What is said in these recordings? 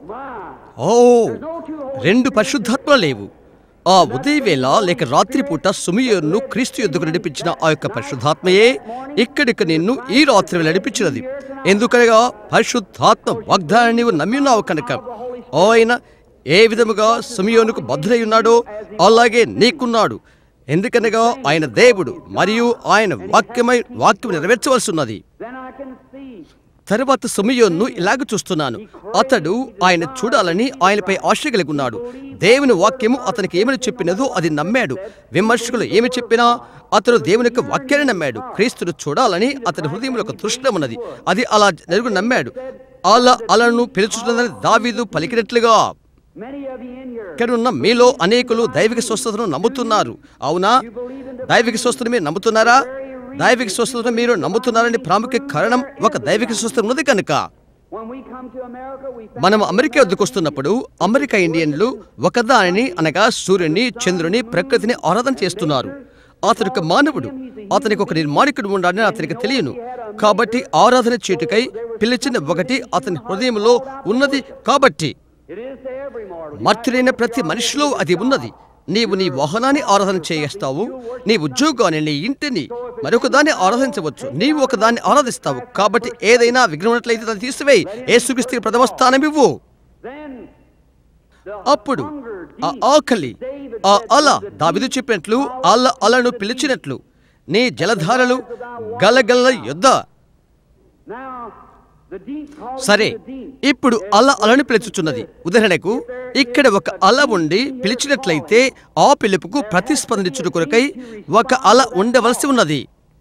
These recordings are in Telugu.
ఓ రెండు పరిశుద్ధాత్మలు లేవు ఆ ఉదయవేళ లేక రాత్రిపూట సుమియోను క్రీస్తు యుద్ధకు నడిపించిన ఆ యొక్క పరిశుద్ధాత్మయే ఇక్కడికి నిన్ను ఈ రాత్రి వేళ నడిపించినది ఎందుకనగా పరిశుద్ధాత్మ వాగ్దానాన్ని నీవు నమ్మి ఉన్నావు కనుక ఆయన ఏ విధముగా సుమియోనుకు బద్ధుడై ఉన్నాడో అలాగే నీకున్నాడు ఎందుకనగా ఆయన దేవుడు మరియు ఆయన వాక్యమై వాక్యం నెరవేర్చవలసి ఉన్నది Then I can see. తర్వాత సుమియోన్ను ఇలాగ చూస్తున్నాను అతడు ఆయన చూడాలని ఆయనపై ఆశ కలిగి ఉన్నాడు దేవుని వాక్యము అతనికి ఏమని చెప్పినదో అది నమ్మాడు విమర్శకులు ఏమి చెప్పినా అతడు దేవుని యొక్క వాక్యాన్ని నమ్మాడు క్రీస్తును చూడాలని అతని హృదయంలో ఒక తృష్ణ ఉన్నది అది అలా జరుగు నమ్మాడు అలా అలను పిలుచుతుందని దావీదు పలికినట్లుగా Many of you in here. ఇక్కడ ఉన్న మీలో అనేకులు దైవిక స్వస్థతను నమ్ముతున్నారు అవునా దైవిక స్వస్థతను మీరు నమ్ముతున్నారా దైవిక స్వస్థతను మీరు నమ్ముతున్నారని ప్రాముఖ్య కారణం ఒక దైవిక స్వస్థత ఉన్నది కనుక When we come to America, we found మనం అమెరికా వద్దకు వస్తున్నప్పుడు అమెరికా ఇండియన్లు ఒకదానిని అనగా సూర్యుని చంద్రుని ప్రకృతిని ఆరాధన చేస్తున్నారు అతడు ఒక మానవుడు అతనికి ఒక నిర్మాణికుడు ఉండాలని అతనికి తెలియను కాబట్టి ఆరాధన చేటుకై పిలిచిన ఒకటి అతని హృదయంలో ఉన్నది కాబట్టి it is to every mortal. మర్తులైన ప్రతి మనిషిలో అది ఉన్నది నీవు నీ వాహనాన్ని ఆరాధన చేస్తావు నీ ఉద్యోగాన్ని నీ ఇంటిని మరొక దాన్ని ఆరాధించవచ్చు నీవు ఒక దాన్ని ఆరాధిస్తావు కాబట్టి ఏదైనా విఘ్నం ఉన్నట్లయితే దాన్ని తీసివేయి ఏసుక్రీస్తుకి ప్రథమ స్థానం ఇవ్వు Then the అప్పుడు hunger ఆ deep ఆకలి ఆ అల దావిదు చెప్పినట్లు అల్ల అలను పిలిచినట్లు నీ జలధారలు గలగల యొద్ద Now, the deep calls సరే to the deep. ఇప్పుడు అల అలను పిలుచుచున్నది ఉదాహరణకు ఇక్కడ ఒక అల ఉండి పిలిచినట్లయితే ఆ పిలుపుకు ప్రతిస్పందించుట కొరకై ఒక అల ఉండవలసి ఉన్నది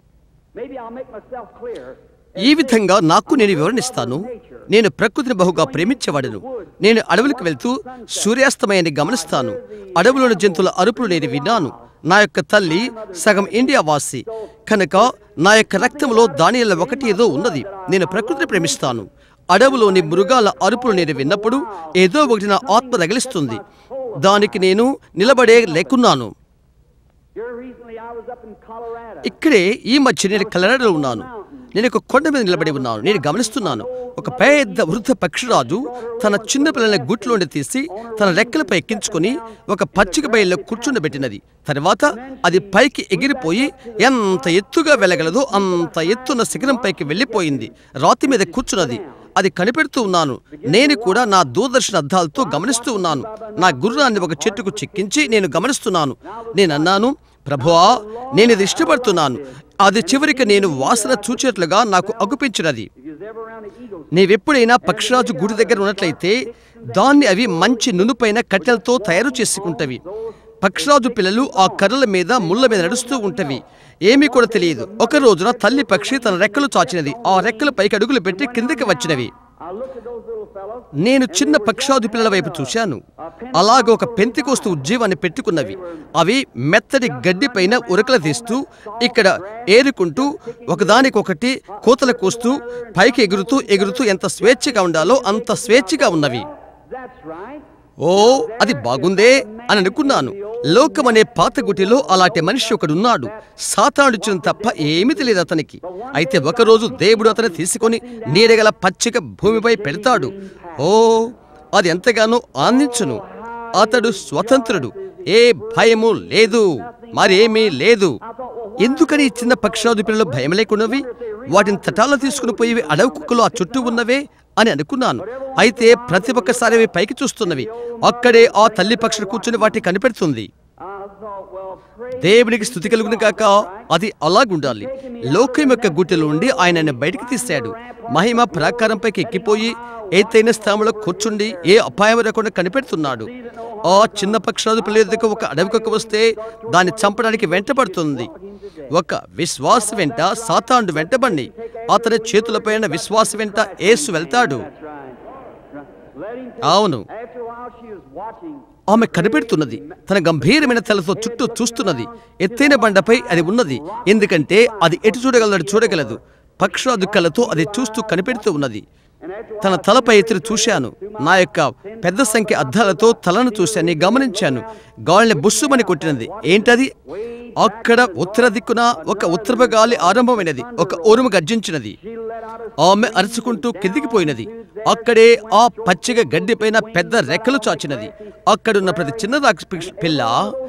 Maybe I'll make myself clear. ఈ విధంగా నాకు నేను వివరణిస్తాను నేను ప్రకృతిని బహుగా ప్రేమించేవాడను నేను అడవులకు వెళ్తూ సూర్యాస్తమయాన్ని గమనిస్తాను అడవులోని జంతువుల అరుపులు నేను విన్నాను నా యొక్క తల్లి సగం ఇండియా వాసి కనుక నా యొక్క రక్తంలో దానిలో ఒకటి ఏదో ఉన్నది నేను ప్రకృతిని ప్రేమిస్తాను అడవులోని మృగాల అరుపులు నేను విన్నప్పుడు ఏదో ఒకటి నా ఆత్మ రగిలిస్తుంది దానికి నేను నిలబడే లేకున్నాను Here recently, I was up in Colorado. ఇక్కడే ఈ మధ్య నేను కలరాడలో ఉన్నాను నేను ఒక కొండ మీద నిలబడి ఉన్నాను నేను గమనిస్తున్నాను ఒక పెద్ద వృద్ధ పక్షిరాజు తన చిన్న పిల్లల గుట్లోండి తీసి తన రెక్కలపై ఎక్కించుకొని ఒక పచ్చిక బయల్లో కూర్చుండబెట్టినది తర్వాత అది పైకి ఎగిరిపోయి ఎంత ఎత్తుగా వెళ్ళగలదో అంత ఎత్తున్న శిఖరం పైకి వెళ్ళిపోయింది రాతి మీద కూర్చున్నది అది కనిపెడుతూ ఉన్నాను నేను కూడా నా దూరదర్శన అద్దాలతో గమనిస్తూ ఉన్నాను నా గుర్రాన్ని ఒక చెట్టుకు చెక్కించి నేను గమనిస్తున్నాను నేను అన్నాను ప్రభువా నేను ఇది ఇష్టపడుతున్నాను అది చివరికి నేను వాసన చూచేట్లుగా నాకు అగుపించినది If you was ever around the Eagles, నీవెప్పుడైనా పక్షిరాజు గుడి దగ్గర ఉన్నట్లయితే దాన్ని అవి మంచి నునుపైన కట్టెలతో తయారు చేసుకుంటవి పక్షిరాజు పిల్లలు ఆ కర్రల మీద ముళ్ళ మీద నడుస్తూ ఉంటవి ఏమీ కూడా తెలియదు ఒక రోజున తల్లి పక్షి తన రెక్కలు చాచినది ఆ రెక్కలు పైకి అడుగులు పెట్టి కిందకి వచ్చినవి I looked at those little fellows. నేను చిన్న పక్షాదు పిల్లల వైపు చూశాను అలాగ ఒక పెంతికోస్తు ఉజ్జీవాన్ని పెట్టుకున్నవి అవి మెత్తటి గడ్డి పైన ఉరకలు తీస్తూ ఇక్కడ ఏరుకుంటూ ఒకదానికొకటి కోతలు కోస్తూ పైకి ఎగురుతూ ఎగురుతూ ఎంత స్వేచ్ఛగా ఉండాలో అంత స్వేచ్ఛగా ఉన్నవి That's right. ఓ అది బాగుందే అని అనుకున్నాను లోకం అనే పాత గుటిలో అలాంటి మనిషి ఒకడున్నాడు సాతాడుచిన తప్ప ఏమీ తెలియదు అతనికి అయితే ఒకరోజు దేవుడు అతన్ని తీసుకొని నీడగల పచ్చిక భూమిపై పెడతాడు ఓ అది ఎంతగానో ఆనందించును అతడు స్వతంత్రుడు ఏ భయము లేదు మరేమీ లేదు ఎందుకని ఈ చిన్న పక్షాదు పిల్లలు భయం లేకున్నవి వాటిని తటాల్లో తీసుకుని పోయి అడవి కుక్కలు ఆ చుట్టూ ఉన్నవే అని అనుకున్నాను అయితే ప్రతి ఒక్కసారి అవి పైకి చూస్తున్నవి అక్కడే ఆ తల్లి పక్షులు కూర్చుని వాటిని కనిపెడుతుంది I thought, well, praise దేవునికి స్థుతి కలుగును కాక అది అలాగుండాలి లోకం యొక్క గుట్టెలో ఉండి ఆయన బయటికి తీశాడు మహిమ ప్రాకారంపైకి ఎక్కిపోయి ఎత్తైన స్థానంలో కూర్చుండి ఏ అపాయం లేకుండా కనిపెడుతున్నాడు ఆ చిన్న పక్షాలు పిల్లల దగ్గర ఒక అడవికొక్క వస్తే దాన్ని చంపడానికి వెంటబడుతుంది ఒక విశ్వాస వెంట సాతాండు వెంటబండి అతని చేతులపైన విశ్వాస వెంట ఏసు వెళ్తాడు That's right. right. Let him take అవును After a while, she was watching. ఆమె కనిపెడుతున్నది తన గంభీరమైన తలతో చుట్టూ చూస్తున్నది ఎత్తైన బండపై అది ఉన్నది ఎందుకంటే అది ఎటు చూడగలదు చూడగలదు పక్షాదు కళ్ళతో అది చూస్తూ కనిపెడుతూ ఉన్నది And after a తన తలపై ఎత్తులు చూశాను నా యొక్క పెద్ద సంఖ్య అద్దాలతో తలను చూశాను గమనించాను గాలిని బుస్సుమని కొట్టినది ఏంటది అక్కడ ఉత్తర దిక్కున ఒక ఉత్తరపు గాలి ఆరంభమైనది ఒక ఉరుము గర్జించినది she let ఆమె అరుచుకుంటూ కిందికి పోయినది అక్కడే ఆ పచ్చిక గడ్డిపైన పెద్ద రెక్కలు చాచినది అక్కడున్న ప్రతి చిన్న రాక్ష పిక్ష- పిల్ల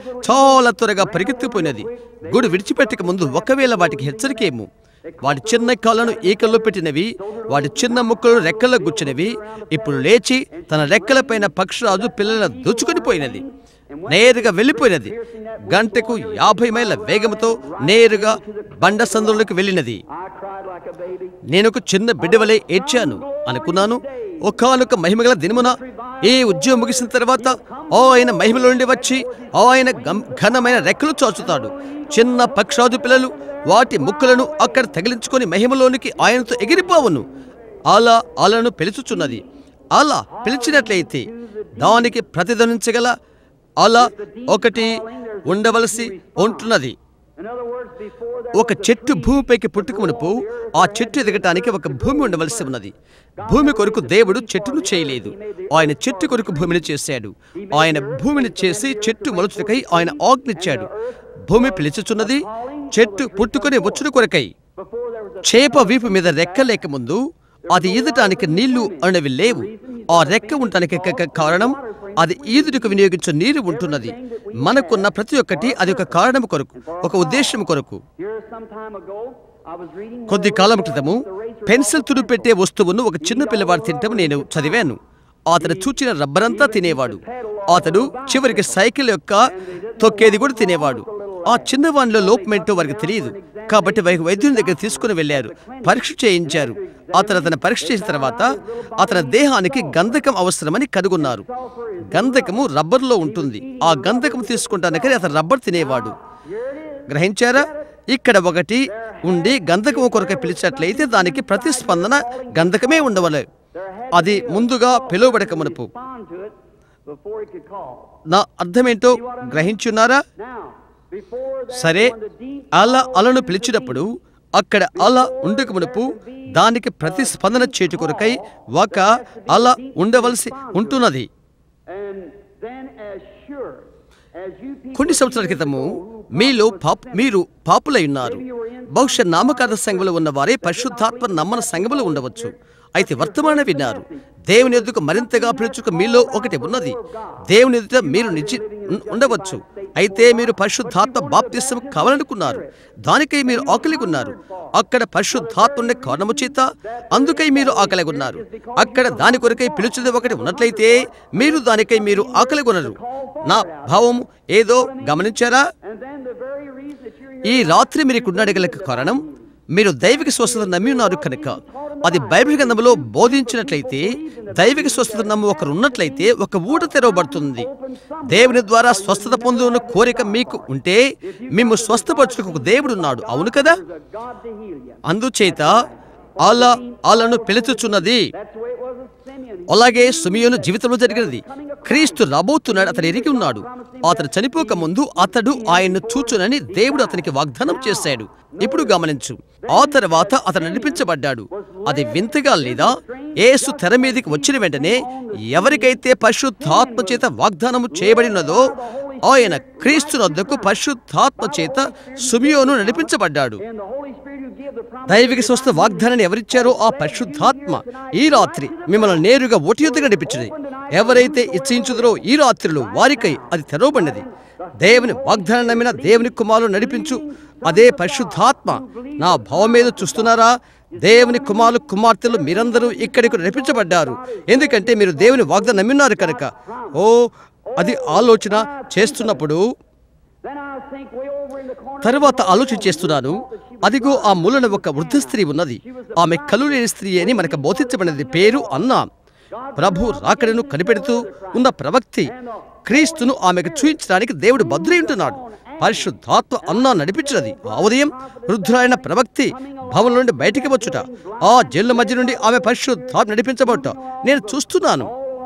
చాలా త్వరగా పరిగెత్తిపోయినది గుడి విడిచిపెట్టక ముందు ఒకవేళ వాటికి హెచ్చరికేమో వాటి చిన్న కాళ్ళను ఈకల్లో పెట్టినవి వాటి చిన్న ముక్కలు రెక్కల్లో గుచ్చినవి ఇప్పుడు లేచి తన రెక్కలపైన పక్షిరాజు పిల్లలను దోచుకొని పోయినది నేరుగా వెళ్ళిపోయినది గంటకు యాభై మైళ్ళ వేగంతో నేరుగా బండ సందులోకి వెళ్ళినది I cried like a baby. నేను ఒక చిన్న బిడ్డవలే ఏడ్చాను అనుకున్నాను ఒకానొక మహిమగల దినమున ఈ ఉద్యోగం ముగిసిన తర్వాత ఆయన మహిమలో నుండి వచ్చి ఆయన గం- ఘనమైన రెక్కలు చాచుతాడు చిన్న పక్షాదు పిల్లలు వాటి ముక్కులను అక్కడ తగిలించుకొని మహిమలోనికి ఆయనతో ఎగిరిపోవును అలా అలను పిలుచుచున్నది అలా పిలిచినట్లయితే దానికి ప్రతిధ్వనించగల అలా ఒకటి ఉండవలసి ఉంటున్నది In other words, before there ఒక చెట్టు భూమిపైకి పుట్టుక మునుపు ఆ చెట్టు ఎదగటానికి ఒక భూమి ఉండవలసి ఉన్నది భూమి కొరకు దేవుడు చెట్టును చేయలేదు ఆయన చెట్టు కొరకు భూమిని చేశాడు ఆయన భూమిని చేసి చెట్టు మొలచుటకై ఆయన ఆజ్ఞిచ్చాడు భూమి పిలుచుచున్నది చెట్టు పుట్టుకొని వచ్చుడు కొరకై before there was a చేప వీపు మీద రెక్క లేక ముందు అది ఈదటానికి నీళ్లు అనేవి లేవు ఆ రెక్క ఉండటానికి ఒక కారణం అది ఈదుటకు వినియోగించే నీరు ఉంటున్నది మనకున్న ప్రతి ఒక్కటి అది ఒక కారణం కొరకు ఒక ఉద్దేశం కొరకు here some time ago, I was reading కొద్ది కాలం క్రితము పెన్సిల్ తుడు పెట్టే వస్తువును ఒక చిన్న పిల్లవాడు తింటం నేను చదివాను అతను చూచిన రబ్బరంతా తినేవాడు అతడు చివరికి సైకిల్ యొక్క తొక్కేది కూడా తినేవాడు ఆ చిన్నవానిలో లోపమేంటో వారికి తెలియదు కాబట్టి వారికి వైద్యుని దగ్గర తీసుకుని వెళ్ళారు పరీక్ష చేయించారు అతను అతను పరీక్ష చేసిన తర్వాత అతని దేహానికి గంధకం అవసరమని కనుగొన్నారు గంధకము రబ్బర్లో ఉంటుంది ఆ గంధకం తీసుకుంటానికి అతను రబ్బర్ తినేవాడు గ్రహించారా ఇక్కడ ఒకటి ఉండి గంధకము కొరకై పిలిచినట్లయితే దానికి ప్రతిస్పందన గంధకమే ఉండవలే అది ముందుగా పిలువబడక మునుపు respond to it before he could call. నా అర్థమేంటో గ్రహించున్నారా Now, before there సరే on the deep అల అలను పిలిచినప్పుడు అక్కడ అల ఉండక మునుపు దానికి ప్రతిస్పందన చేటు కొరకై ఒక అల ఉండవలసి ఉంటున్నది and then as sure as you people కొన్ని సంవత్సరాల క్రితము మీలో పాప్ మీరు పాపులై ఉన్నారు బహుశా నామకార్థ సంఘములో ఉన్న వారే పరిశుద్ధాత్మ నమ్మన సంఘములో ఉండవచ్చు అయితే వర్తమాన విన్నారు దేవుని ఎదుట మరింతగా పిలుచుక మీలో ఒకటి ఉన్నది దేవుని ఎదుట మీరు నిజి ఉన్- ఉండవచ్చు అయితే మీరు పరిశుద్ధాత్మ బాప్తిసం కావాలనుకున్నారు దానికై మీరు ఆకలిగా ఉన్నారు అక్కడ పరిశుద్ధాత్మ ఉండే కారణము చేత అందుకై మీరు ఆకలిగా ఉన్నారు అక్కడ దాని కొరకై పిలుచుది ఒకటి ఉన్నట్లయితే మీరు దానికై మీరు ఆకలిగా ఉన్నారు నా భావం ఏదో గమనించారా and then the very reason that you're here ఈ రాత్రి మీరు ఇక్కడ ఉండగల కారణం మీరు దైవిక స్వస్థత నమ్మి ఉన్నారు కనుక అది బైబిల్ గ్రంథంలో బోధించినట్లయితే దైవిక స్వస్థత నమ్ము ఒకరు ఉన్నట్లయితే ఒక ఊట తెరవబడుతుంది దేవుని ద్వారా స్వస్థత పొందున కోరిక మీకు ఉంటే మేము స్వస్థపరచుటకు ఒక దేవుడు ఉన్నాడు అవును కదా there's a God to heal you. అందుచేత అలా అలను పిలుచుచున్నది That's the way it was with Simeon. అలాగే సుమియోను జీవితంలో జరిగినది క్రీస్తు రాబోతున్నాడు అతను ఎరిగి ఉన్నాడు అతను చనిపోక ముందు అతడు ఆయన్ను చూచునని దేవుడు అతనికి వాగ్దానం చేశాడు ఇప్పుడు గమనించు ఆ తర్వాత అతను నడిపించబడ్డాడు అది వింతగా లేదా యేసు తెర మీదకి వచ్చిన వెంటనే ఎవరికైతే పరిశుద్ధాత్మ చేత వాగ్దానము చేయబడినదో ఆయన క్రీస్తు వద్దకు పరిశుద్ధాత్మ చేత సుమియోను నడిపించబడ్డాడు And the Holy Spirit who gave the promise దైవిక స్వస్థ వాగ్దానాన్ని ఎవరిచ్చారో ఆ పరిశుద్ధాత్మ ఈ రాత్రి మిమ్మల్ని నేరుగా ఓటి యుద్ధగా నడిపించింది ఎవరైతే ఇచ్చించుదరో ఈ రాత్రిలో వారికై అది తెరవబడినది దేవుని వాగ్దానం నమ్మిన దేవుని కుమారులు నడిపించు అదే పరిశుద్ధాత్మ నా భావం మీద చూస్తున్నారా దేవుని కుమారులు కుమార్తెలు మీరందరూ ఇక్కడికి నడిపించబడ్డారు ఎందుకంటే మీరు దేవుని వాగ్దానం నమ్మినారు కనుక ఓ అది ఆలోచన చేస్తున్నప్పుడు Then I think way over in the corner. తరువాత ఆలోచన చేస్తున్నాను అదిగో ఆ మూలన ఒక వృద్ధ స్త్రీ ఉన్నది ఆమె కలు లేని స్త్రీ అని మనకు బోధించబడినది పేరు అన్నా ప్రభు రాకడను కనిపెడుతూ ఉన్న ప్రవక్తి క్రీస్తును ఆమెకు చూయించడానికి దేవుడు భద్రై ఉంటున్నాడు పరిశుద్ధాత్మ అన్నా నడిపించినది ఆ ఉదయం వృద్ధులైన ప్రవక్తి భవనం నుండి బయటికి వచ్చుట ఆ జైళ్ళ మధ్య నుండి ఆమె పరిశుద్ధాత్మ నడిపించబడుట నేను చూస్తున్నాను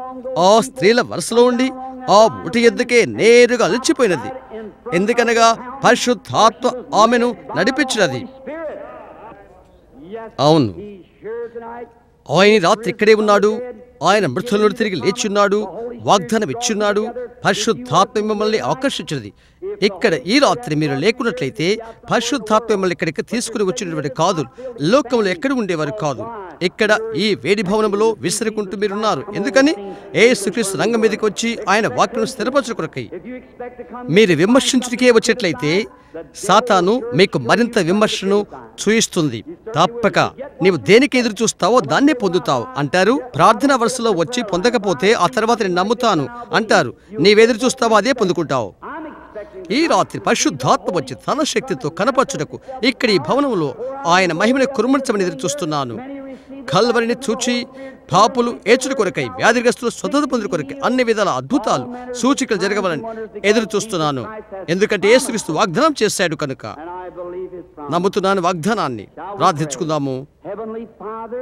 ఆ స్త్రీల వరుసలో ఉండి ఆ ముటి ఎద్దుకే నేరుగా అలిచిపోయినది ఎందుకనగా పరిశుద్ధాత్మ ఆమెను నడిపించినది Spirit. Yes, అవును he's here tonight. ఆయన రాత్రి ఇక్కడే ఉన్నాడు ఆయన మృతుల నుండి తిరిగి లేచున్నాడు వాగ్దానం ఇచ్చున్నాడు పరిశుద్ధాత్మ మిమ్మల్ని ఆకర్షించినది ఇక్కడ ఈ రాత్రి మీరు లేకున్నట్లయితే పరిశుద్ధాత్మ మిమ్మల్ని ఇక్కడికి తీసుకుని వచ్చినటువంటి కాదు లోకంలో ఎక్కడ ఉండేవారు కాదు ఇక్కడ ఈ వేడి భవనంలో విసిరుకుంటూ మీరున్నారు ఎందుకని ఏ శ్రీకృష్ణ రంగం మీదకి వచ్చి ఆయన వాక్యం స్థిరపరచు కొరకై If you expect to come మీరు విమర్శించుడికే వచ్చేట్లయితే సాతాను మీకు మరింత విమర్శను చూయిస్తుంది తప్పక నీవు దేనికి ఎదురు చూస్తావో దాన్నే పొందుతావు అంటారు ప్రార్థన వరుసలో వచ్చి పొందకపోతే ఆ తర్వాత నేను నమ్ముతాను అంటారు నీవెదురు చూస్తావో అదే పొందుకుంటావు I'm expecting ఈ రాత్రి పరిశుద్ధాత్మ వచ్చి తన శక్తితో కనపరచుటకు ఇక్కడ ఈ భవనంలో ఆయన మహిమని కురుమర్చమని ఎదురు చూస్తున్నాను కల్వరిని చూచి పాపులు ఏచుడు కొరకై వ్యాధిగ్రస్తులు స్వతంత్ర పొందిన కొరకై అన్ని విధాల అద్భుతాలు సూచికలు జరగవాలని ఎదురు చూస్తున్నాను ఎందుకంటే యేసుక్రీస్తు వాగ్దానం చేశాడు కనుక and I believe his promise. నమ్ముతున్నాను వాగ్దానాన్ని ప్రార్థించుకుందాము Heavenly Father,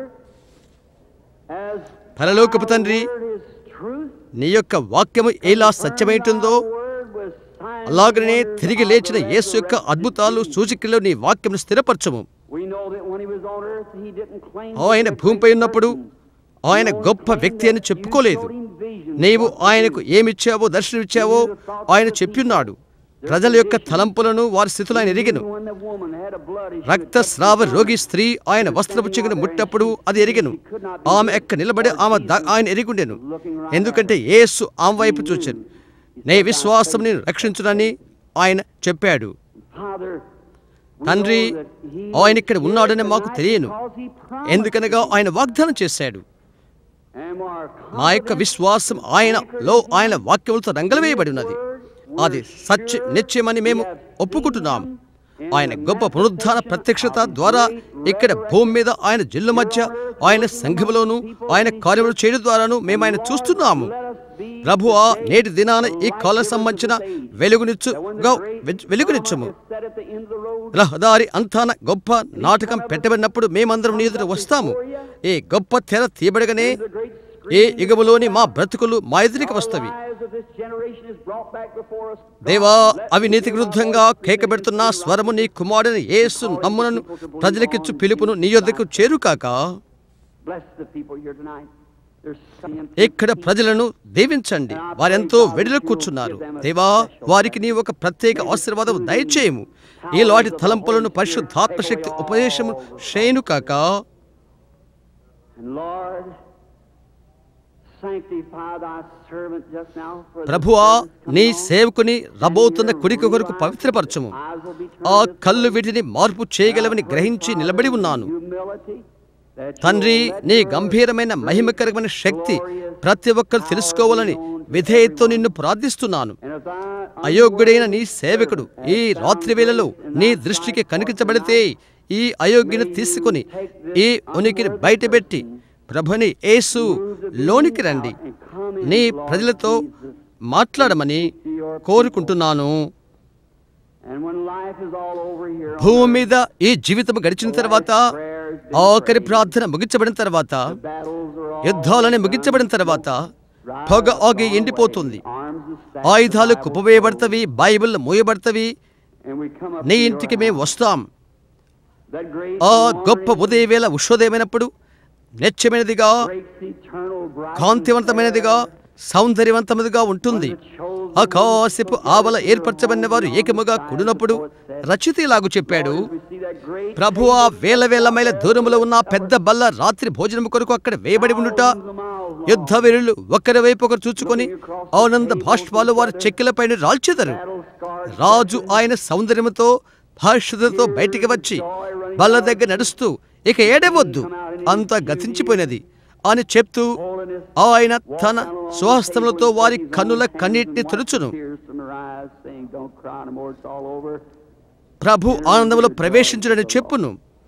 as పరలోకపు తండ్రి thy word is truth, నీ యొక్క వాక్యము ఎలా సత్యమైంటుందో thy word was sign అలాగనే తిరిగి లేచిన యేసు యొక్క అద్భుతాలు సూచికల్లో నీ వాక్యమును స్థిరపరచము We know that when he was on earth, he didn't claim to ఆయన be a భూమిపై great ఉన్నప్పుడు person. ఆయన గొప్ప వ్యక్తి అని చెప్పుకోలేదు నీవు ఆయనకు ఏమిచ్చావో దర్శనమిచ్చావో ఆయన చెప్పిన్నాడు ప్రజల యొక్క తలంపులను వారి స్థితులు ఆయన ఎరిగెను When the woman had a blood issue, రక్తస్రావ రోగి స్త్రీ ఆయన వస్త్రపు చిగును ముట్టప్పుడు అది ఎరిగెను ఆమె ఎక్క నిలబడి ఆమె ద- ఆయన ఎరిగుండెను ఎందుకంటే యేసు ఆమె వైపు చూచాను నీ విశ్వాసం నేను రక్షించునని ఆయన చెప్పాడు Father, we తండ్రి know that he ఆయన ఇక్కడ is ఉన్నాడని here మాకు tonight తెలియను because he promised. ఎందుకనగా ఆయన వాగ్దానం చేశాడు And our మా యొక్క విశ్వాసం ఆయనలో ఆయన వాక్యములతో రంగలవేయబడి ఉన్నది అది సత్య నిత్యమని మేము ఒప్పుకుంటున్నాం ఆయన గొప్ప పునరుద్ధాన ప్రత్యక్షత ద్వారా ఇక్కడ భూమి మీద ఆయన జిల్లు మధ్య ఆయన సంఘములోను ఆయన కార్యములు చేయడం ద్వారాను మేము ఆయన చూస్తున్నాము ప్రభువా నేటి దినాన ఈ కాలం సంబంధించిన వెలుగునిచ్చుగా వె- వెలుగునిచ్చుము set at the end of the road, రహదారి అంతాన గొప్ప నాటకం పెట్టబడినప్పుడు మేమందరం నీ ఎదుట వస్తాము ఈ గొప్ప తెర తీయబడగానే the great ఏ యుగములోని మా బ్రతుకులు మా ఎదురికి వస్తవి lives of this generation is brought back before us. దేవా అవినీతికి విరుద్ధంగా కేకబెడుతున్న స్వరము నీ కుమారుని యేసు నమ్మునను ప్రజలకిచ్చు పిలుపును నీ యొద్దకు చేరుకాక Bless the people here tonight. They're singing. ఇక్కడ ప్రజలను దీవించండి వారెంతో వెడిలో కూర్చున్నారు దేవా వారికి నీ ఒక ప్రత్యేక ఆశీర్వాదం దయచేయము ఈలాంటి తలంపులను పరిశుద్ధాత్మశక్తి ఉపదేశము శ్రేణు కాక And Lord, sanctify thy servant just now for the ప్రభువా service నీ coming on. సేవకుని రబోతున్న కుడికి కొరకు పవిత్రపరచుము Eyes will be ఆ turned this కళ్ళు way. వీటిని మార్పు చేయగలవని గ్రహించి నిలబడి ఉన్నాను Humility, that you తండ్రి will let నీ your గంభీరమైన మహిమకరమైన శక్తి ప్రతి ఒక్కరు తెలుసుకోవాలని విధేయతతో నిన్ను ప్రార్థిస్తున్నాను And if I అయోగ్యుడైన నీ సేవకుడు ఈ రాత్రి వేళలో నీ దృష్టికి కనిపించబడితే ఈ అయోగ్యను తీసుకొని ఈ ఉనికిని బయటపెట్టి ప్రభుని యేసు లోనికి రండి నీ ప్రజలతో మాట్లాడమని కోరుకుంటున్నాను And when life is all over here, on భూమి earth, మీద ఈ జీవితం గడిచిన తర్వాత ఆఖరి ప్రార్థన ముగించబడిన తర్వాత the battles are all యుద్ధాలని ముగించబడిన తర్వాత పొగ ఆగి ఎండిపోతుంది arms is stacked ఆయుధాలు the Bible కుప్పవేయబడతవి బైబిల్ మూయబడతవి and we come up నీ to your ఇంటికి మేము house. వస్తాం That great ఆ morning గొప్ప ఉదయవేళ ఉషోదయమైనప్పుడు నిత్యమైనదిగా breaks eternal bright కాంతివంతమైనదిగా సౌందర్యవంతమైనదిగా ఉంటుంది ఆకాశపు ఆవల ఏర్పరచబడిన వారు ఏకముగా కూడినప్పుడు రచిత ఇలాగు చెప్పాడు we see that great ప్రభువా వేల వేల మైల దూరములో ఉన్న ఆ పెద్ద బల్ల రాత్రి భోజనం కొరకు అక్కడ వేయబడి ఉండుట యుద్ధ వీరులు ఒకరి వైపు ఒకరు చూచుకొని ఆనంద భాష్పాలు వారి చెక్కిలపైన రాల్చెదరు battle scars రాజు ఆయన సౌందర్యముతో భాష్యతతో బయటికి వచ్చి బల్ల దగ్గర నడుస్తూ ఇక ఏడవద్దు అంతా గతించిపోయినది అని చెప్తూ ఆయన తన స్వహస్తములతో వారి కన్నుల కన్నీటిని తుడుచును tears from her eyes saying don't cry no more it's all over ప్రభు ఆనందంలో ప్రవేశించుడని చెప్పును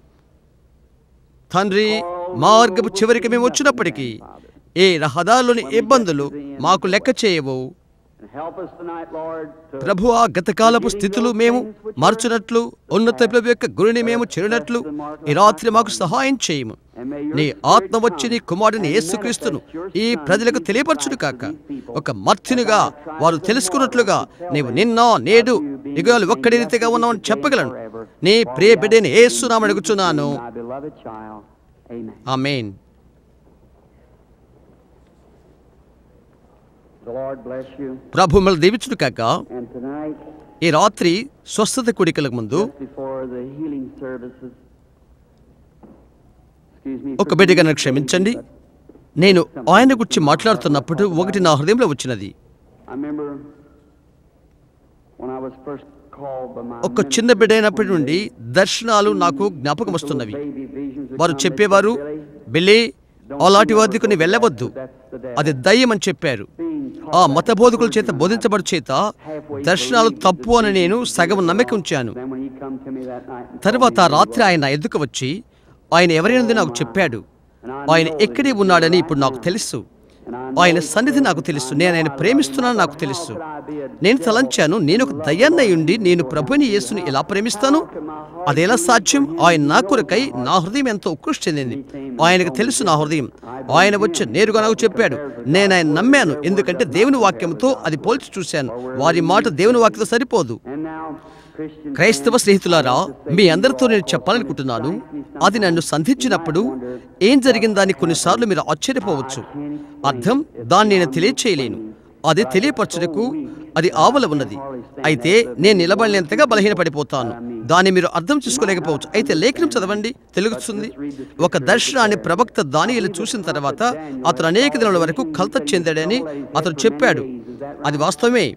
తండ్రి మార్గపు చివరికి మేము వచ్చినప్పటికీ ఈ రహదారులోని ఇబ్బందులు మాకు లెక్క చేయవు and help us tonight Lord to ప్రభు ఆ గతకాలపు స్థితులు మేము మరచునట్లు ఉన్నత ప్రభు యొక్క గురిని మేము చేరినట్లు ఈ రాత్రి మాకు సహాయం చేయము నీ ఆత్మ వచ్చి నీ కుమారుని యేసుక్రీస్తును ఈ ప్రజలకు తెలియపరచును కాక ఒక మర్త్యునిగా వారు తెలుసుకున్నట్లుగా నీవు నిన్న నేడు యుగాలు ఒక్కడి రీతిగా ఉన్నావని చెప్పగలను నీ ప్రియ బిడ్డని యేసునామని అడుగుచున్నాను my beloved child amen amen The Lord bless you. ప్రభు మిమ్మల్ని దీవించును కాక And tonight, ఈ రాత్రి స్వస్థత కూడికలకు ముందు just before the healing services, excuse me. ఒక బిడ్డగా నన్ను క్షమించండి నేను ఆయన గురించి మాట్లాడుతున్నప్పుడు ఒకటి నా హృదయంలో వచ్చినది I remember when I was first called by my ఒక చిన్న బిడ్డ అయినప్పటి నుండి దర్శనాలు నాకు జ్ఞాపకం వస్తున్నవి baby visions would వారు come, they'd చెప్పేవారు say, "Billy, బిల్లి అలాంటి వద్దకు నీ వెళ్ళవద్దు అది దయ్యం అని చెప్పారు ఆ మత బోధకుల చేత బోధించబడు చేత దర్శనాలు తప్పు అని నేను సగం నమ్మకం ఉంచాను Then when he come to me that night and తర్వాత ఆ రాత్రి ఆయన ఎద్దుకు వచ్చి ఆయన ఎవరైనది నాకు చెప్పాడు ఆయన ఎక్కడే ఉన్నాడని ఇప్పుడు నాకు తెలుసు ఆయన సన్నిధి నాకు తెలుసు నేను ఆయన ప్రేమిస్తున్నాను నాకు తెలుసు నేను తలంచాను నేను ఒక దయ్యాన్నై ఉండి నేను ప్రభుని యేసుని ఎలా ప్రేమిస్తాను అది ఎలా సాధ్యం ఆయన నా కొరకై నా హృదయం ఎంతో ఉత్కృష్టి చెందింది ఆయనకు తెలుసు నా హృదయం ఆయన వచ్చి నేరుగా నాకు చెప్పాడు నేను ఆయన నమ్మాను ఎందుకంటే దేవుని వాక్యంతో అది పోల్చి చూశాను వారి మాట దేవుని వాక్యంతో సరిపోదు And now, Christian క్రైస్తవ స్నేహితులారా మీ అందరితో నేను చెప్పాలనుకుంటున్నాను అది నన్ను సంధించినప్పుడు ఏం జరిగిందని కొన్నిసార్లు మీరు ఆశ్చర్యపోవచ్చు అర్థం దాన్ని నేను తెలియచేయలేను అది తెలియపరచుటకు అది ఆవల ఉన్నది అయితే నేను నిలబడినంతగా బలహీనపడిపోతాను దాన్ని మీరు అర్థం చేసుకోలేకపోవచ్చు అయితే లేఖనం చదవండి తెలుగుతుంది ఒక దర్శనాన్ని ప్రవక్త దానియలు చూసిన తర్వాత అతను అనేక దినాల వరకు కలత చెందాడని అతను చెప్పాడు అది వాస్తవమే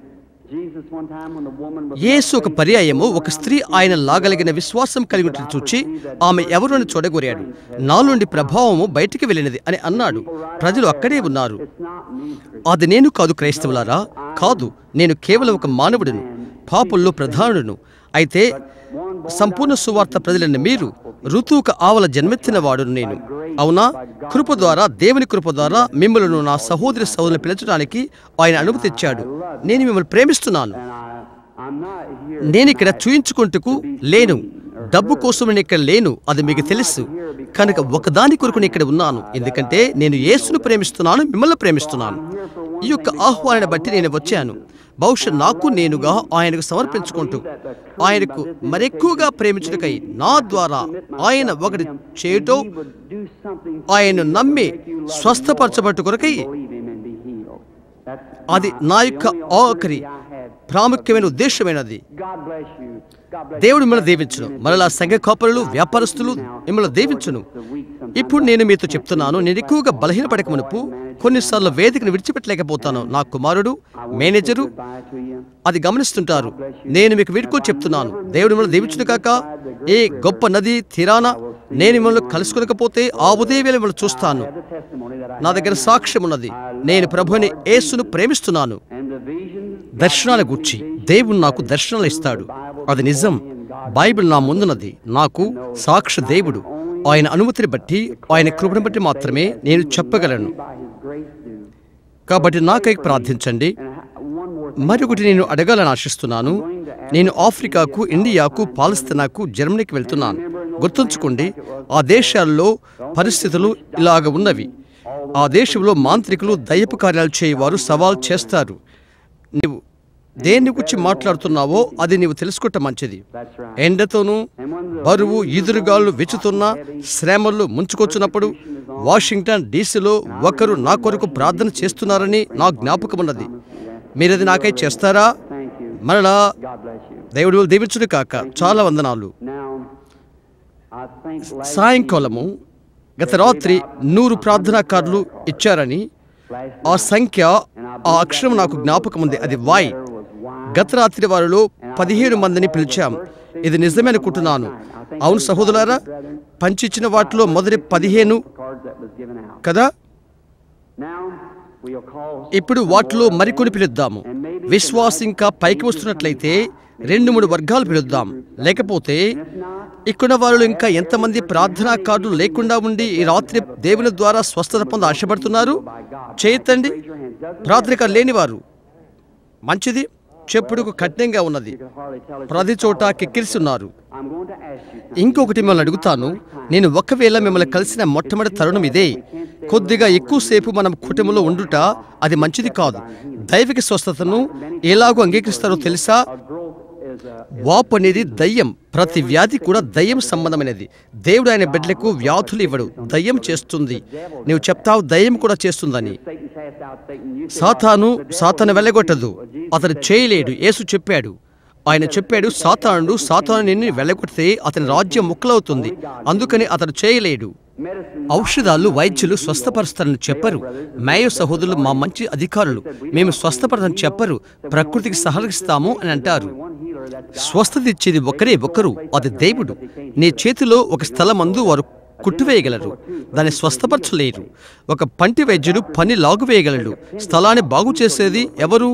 And Jesus one time when the woman was యేసు ఒక పర్యాయము ఒక స్త్రీ ఆయన లాగలిగిన విశ్వాసం కలిగి ఉన్నట్లు చూచి ఆమె ఎవరు అని చూడగోరాడు నాలోండి ప్రభావము బయటికి వెళ్ళినది అని అన్నాడు ప్రజలు అక్కడే ఉన్నారు It's not me, Christian. అది నేను కాదు క్రైస్తవులారా కాదు నేను కేవలం ఒక మానవుడును పాపుల్లో ప్రధానుడును అయితే సంపూర్ణ సువార్త ప్రజలైన మీరు ఋతువుకు ఆవల జన్మెత్తిన వాడును నేను అవునా కృప ద్వారా దేవుని కృప ద్వారా మిమ్మల్ని నా సహోదరి సహోదరులు పిలిచడానికి ఆయన అనుమతి ఇచ్చాడు నేను మిమ్మల్ని ప్రేమిస్తున్నాను And I, I'm not here. నేను ఇక్కడ చూయించుకుంటూ లేను డబ్బు కోసం నేను ఇక్కడ లేను అది మీకు తెలుసు కనుక ఒకదాని కొరకు నేను ఇక్కడ ఉన్నాను ఎందుకంటే నేను యేసును ప్రేమిస్తున్నాను మిమ్మల్ని ప్రేమిస్తున్నాను ఈ యొక్క ఆహ్వానాన్ని బట్టి నేను వచ్చాను బహుశా నాకు నేనుగా ఆయనకు సమర్పించుకుంటూ ఆయనకు మరెక్కువగా ప్రేమించుటకై నా ద్వారా ఆయన ఒకటి చేయటం He would do something ఆయన నమ్మి స్వస్థపరచబట్టు కొరకై believe him and be healed. That's అది నా యొక్క ఆఖరి ప్రాముఖ్యమైన ఉద్దేశమైనది God bless you. God bless దేవుడు మిమ్మల్ని దీవించును మరలా సంఘ కాపరులు వ్యాపారస్తులు మిమ్మల్ని దీవించును ఇప్పుడు నేను మీతో చెప్తున్నాను నేను ఎక్కువగా బలహీనపడక మునుపు కొన్నిసార్లు వేదికను విడిచిపెట్టలేకపోతాను నా కుమారుడు మేనేజరు Bye to you. అది గమనిస్తుంటారు నేను మీకు వీడుకో చెప్తున్నాను దేవుడు మిమ్మల్ని దీవించును కాక ఏ గొప్ప నది తీరాన నేను మిమ్మల్ని కలుసుకోలేకపోతే ఆ ఉదయం మిమ్మల్ని చూస్తాను Have the testimony that I నా దగ్గర సాక్ష్యం ఉన్నది నేను ప్రభుని యేసును ప్రేమిస్తున్నాను and the visions దర్శనాల గుర్చి దేవుడు నాకు దర్శనాలు ఇస్తాడు అది నిజం బైబిల్ నా ముందున్నది నాకు సాక్షి దేవుడు ఆయన అనుమతిని బట్టి ఆయన కృపను బట్టి మాత్రమే నేను చెప్పగలను by his grace do. కాబట్టి నాకై ప్రార్థించండి And I- one more మరొకటి నేను అడగాలని ఆశిస్తున్నాను నేను ఆఫ్రికాకు ఇండియాకు పాలస్తీనాకు జర్మనీకి వెళ్తున్నాను గుర్తుంచుకోండి ఆ దేశాల్లో పరిస్థితులు ఇలాగ ఉన్నవి ఆ దేశంలో మాంత్రికులు దయ్యపు కార్యాలు చేయవారు సవాల్ చేస్తారు నీవు దేని గురించి మాట్లాడుతున్నావో అది నీవు తెలుసుకోవటం మంచిది That's right. ఎండతోనూ బరువు ఈదురుగాలు వెచ్చుతున్న శ్రమలు ముంచుకొచ్చినప్పుడు వాషింగ్టన్ డీసీలో ఒకరు నా కొరకు ప్రార్థన చేస్తున్నారని నా జ్ఞాపకం ఉన్నది మీరది నాకై చేస్తారా Thank you. మరలా God bless you. దేవుడు దీవించుడు కాక చాలా వందనాలు Now, I think last సాయంకాలము గత రాత్రి నూరు ప్రార్థనాకారులు ఇచ్చారని last ఆ సంఖ్య ఆ అక్షరం నాకు జ్ఞాపకం ఉంది అది వాయ్ గత రాత్రి వారిలో పదిహేడు మందిని పిలిచాం ఇది నిజమే అనుకుంటున్నాను అవును సహోదరులారా పంచిచ్చిన వాటిలో మొదటి పదిహేను cards that was given out. కదా Now, we'll call ఇప్పుడు వాటిలో మరికొన్ని పిలుద్దాము విశ్వాసం ఇంకా పైకి వస్తున్నట్లయితే రెండు మూడు వర్గాలు పిలుద్దాం లేకపోతే ఇక్కడ వారిలో ఇంకా ఎంతమంది ప్రార్థనా కార్డులు లేకుండా ఉండి ఈ రాత్రి దేవుని ద్వారా స్వస్థత పొంద ఆశపడుతున్నారు చేయతండి ప్రార్థన కార్డు లేనివారు మంచిది చెప్పుడుకు కఠినంగా ఉన్నది you could hardly tell us. ప్రతి చోట కిక్కిరిస్తున్నారు I'm going to ask you something. ఇంకొకటి మిమ్మల్ని అడుగుతాను నేను ఒకవేళ మిమ్మల్ని కలిసిన మొట్టమొదటి తరుణం ఇదే కొద్దిగా ఎక్కువసేపు మనం కుటుంబంలో ఉండుట అది మంచిది కాదు దైవిక స్వస్థతను ఎలాగో అంగీకరిస్తారో తెలుసా A growth is is a వాపు అనేది దయ్యం ప్రతి వ్యాధి కూడా దయ్యం సంబంధమైనది దేవుడు ఆయన బిడ్డలకు వ్యాధులు ఇవ్వడు దయ్యం చేస్తుంది నీవు చెప్తావు దయ్యం కూడా చేస్తుందని Satan cast out Satan. You said, సాతాను సాతాను వెళ్ళగొట్టదు అతను చేయలేడు యేసు చెప్పాడు ఆయన చెప్పాడు సాతానుడు సాతాను నిన్ను వెళ్ళగొడితే అతని రాజ్యం ముక్కలవుతుంది అందుకని అతను చేయలేడు medicine. ఔషధాలు వైద్యులు స్వస్థపరుస్తారని చెప్పరు మేయో సహోదరులు మా మంచి అధికారులు మేము స్వస్థపడదని చెప్పరు ప్రకృతికి సహకరిస్తాము అని అంటారు One healer that's స్వస్థత ఇచ్చేది ఒకరే ఒకరు అది దేవుడు నీ చేతిలో ఒక స్థలమందు వారు కుట్టివేయగలరు దాన్ని స్వస్థపరచలేరు ఒక పంటి వైద్యుడు పని లాగువేయగలడు స్థలాన్ని బాగు చేసేది ఎవరు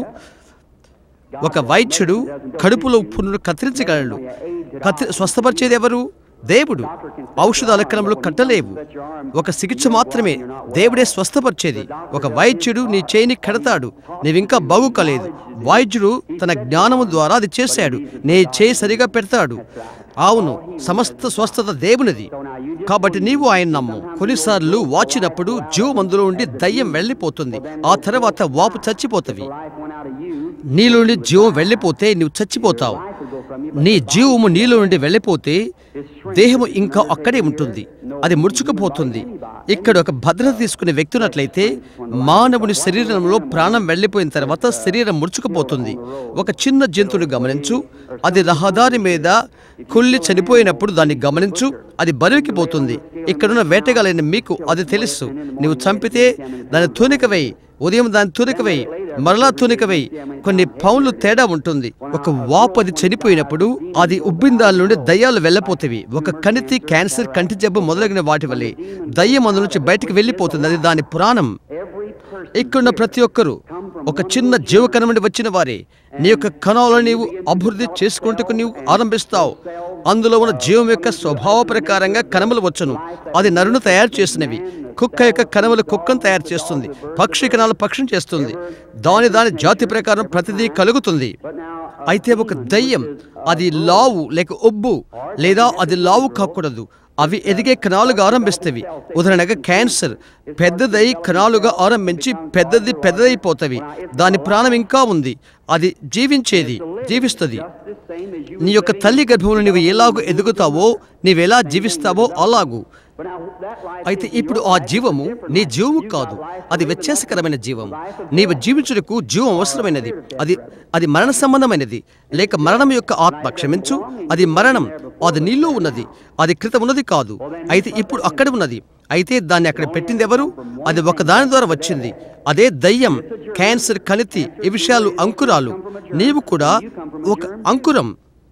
ఒక వైద్యుడు కడుపులో పున్నును కత్తిరించగలడు కత్తి స్వస్థపరిచేది ఎవరు దేవుడు ఔషధాల క్రమంలో కట్టలేవు ఒక చికిత్స మాత్రమే దేవుడే స్వస్థపరిచేది ఒక వైద్యుడు నీ చేయిని కడతాడు నీవింకా బాగు కాలేదు వైద్యుడు తన జ్ఞానము ద్వారా అది చేశాడు నీ చేయి సరిగా పెడతాడు అవును సమస్త స్వస్థత దేవునిది కాబట్టి నీవు ఆయన నమ్ము కొన్నిసార్లు వాచినప్పుడు జీవ మందులో ఉండి దయ్యం వెళ్ళిపోతుంది ఆ తర్వాత వాపు చచ్చిపోతవి life went out of you. నీలో నుండి జీవం వెళ్ళిపోతే నీవు చచ్చిపోతావు Life would go from you. నీ జీవము నీలో నుండి వెళ్ళిపోతే దేహము ఇంకా అక్కడే ఉంటుంది అది ముడుచుకుపోతుంది ఇక్కడ ఒక భద్రత తీసుకునే వ్యక్తి ఉన్నట్లయితే మానవుని శరీరంలో ప్రాణం వెళ్ళిపోయిన తర్వాత శరీరం ముడుచుకుపోతుంది ఒక చిన్న జంతువుని గమనించు అది రహదారి మీద కుళ్ళి చనిపోయినప్పుడు దాన్ని గమనించు అది బరువుకిపోతుంది ఇక్కడున్న వేటగాలైన మీకు అది తెలుసు నీవు చంపితే దాని తూనిక వేయి ఉదయం దాని తూనిక వేయి మరలా తూనిక వేయి కొన్ని పౌన్లు తేడా ఉంటుంది ఒక వాపు అది చనిపోయినప్పుడు అది ఉబ్బిన దాని నుండి దయ్యాలు వెళ్ళిపోతేవి ఒక కణితి క్యాన్సర్ కంటి జబ్బు మొదలగిన వాటి వల్లే దయ్యం అందు నుంచి బయటికి వెళ్ళిపోతుంది అది దాని పురాణం Every person ఇక్కడున్న ప్రతి ఒక్కరూ ఒక చిన్న జీవకణం నుండి వచ్చిన వారే నీ యొక్క కణాలను నీవు అభివృద్ధి చేసుకుంటూ నీవు ఆరంభిస్తావు అందులో ఉన్న జీవం యొక్క స్వభావ ప్రకారంగా కణములు వచ్చును అది నరును తయారు చేసినవి కుక్క యొక్క కణములు కుక్కను తయారు చేస్తుంది పక్షి కణాలు పక్షిని చేస్తుంది దాని దాని జాతి ప్రకారం ప్రతిదీ కలుగుతుంది అయితే ఒక దయ్యం అది లావు లేక ఉబ్బు లేదా అది లావు కాకూడదు అవి ఎదిగే కణాలుగా ఆరంభిస్తవి ఉదాహరణగా క్యాన్సర్ పెద్దదై కణాలుగా ఆరంభించి పెద్దది పెద్దదైపోతవి దాని ప్రాణం ఇంకా ఉంది అది జీవించేది జీవిస్తుంది the same as you. నీ యొక్క తల్లి గర్భంలో నీవు ఎలాగో ఎదుగుతావో నీవెలా జీవిస్తావో అలాగు But now that life అయితే ఇప్పుడు ఆ జీవము నీ జీవము కాదు అది వ్యత్యాసకరమైన జీవం నీవు జీవించుటకు జీవం అవసరమైనది అది అది మరణ సంబంధమైనది లేక మరణం యొక్క ఆత్మ క్షమించు అది మరణం అది నీలో ఉన్నది అది క్రితం ఉన్నది కాదు అయితే ఇప్పుడు అక్కడ ఉన్నది అయితే దాన్ని అక్కడ పెట్టింది ఎవరు అది ఒక దాని ద్వారా వచ్చింది అదే దయ్యం క్యాన్సర్ కణితి ఈ విషయాలు అంకురాలు నీవు కూడా ఒక అంకురం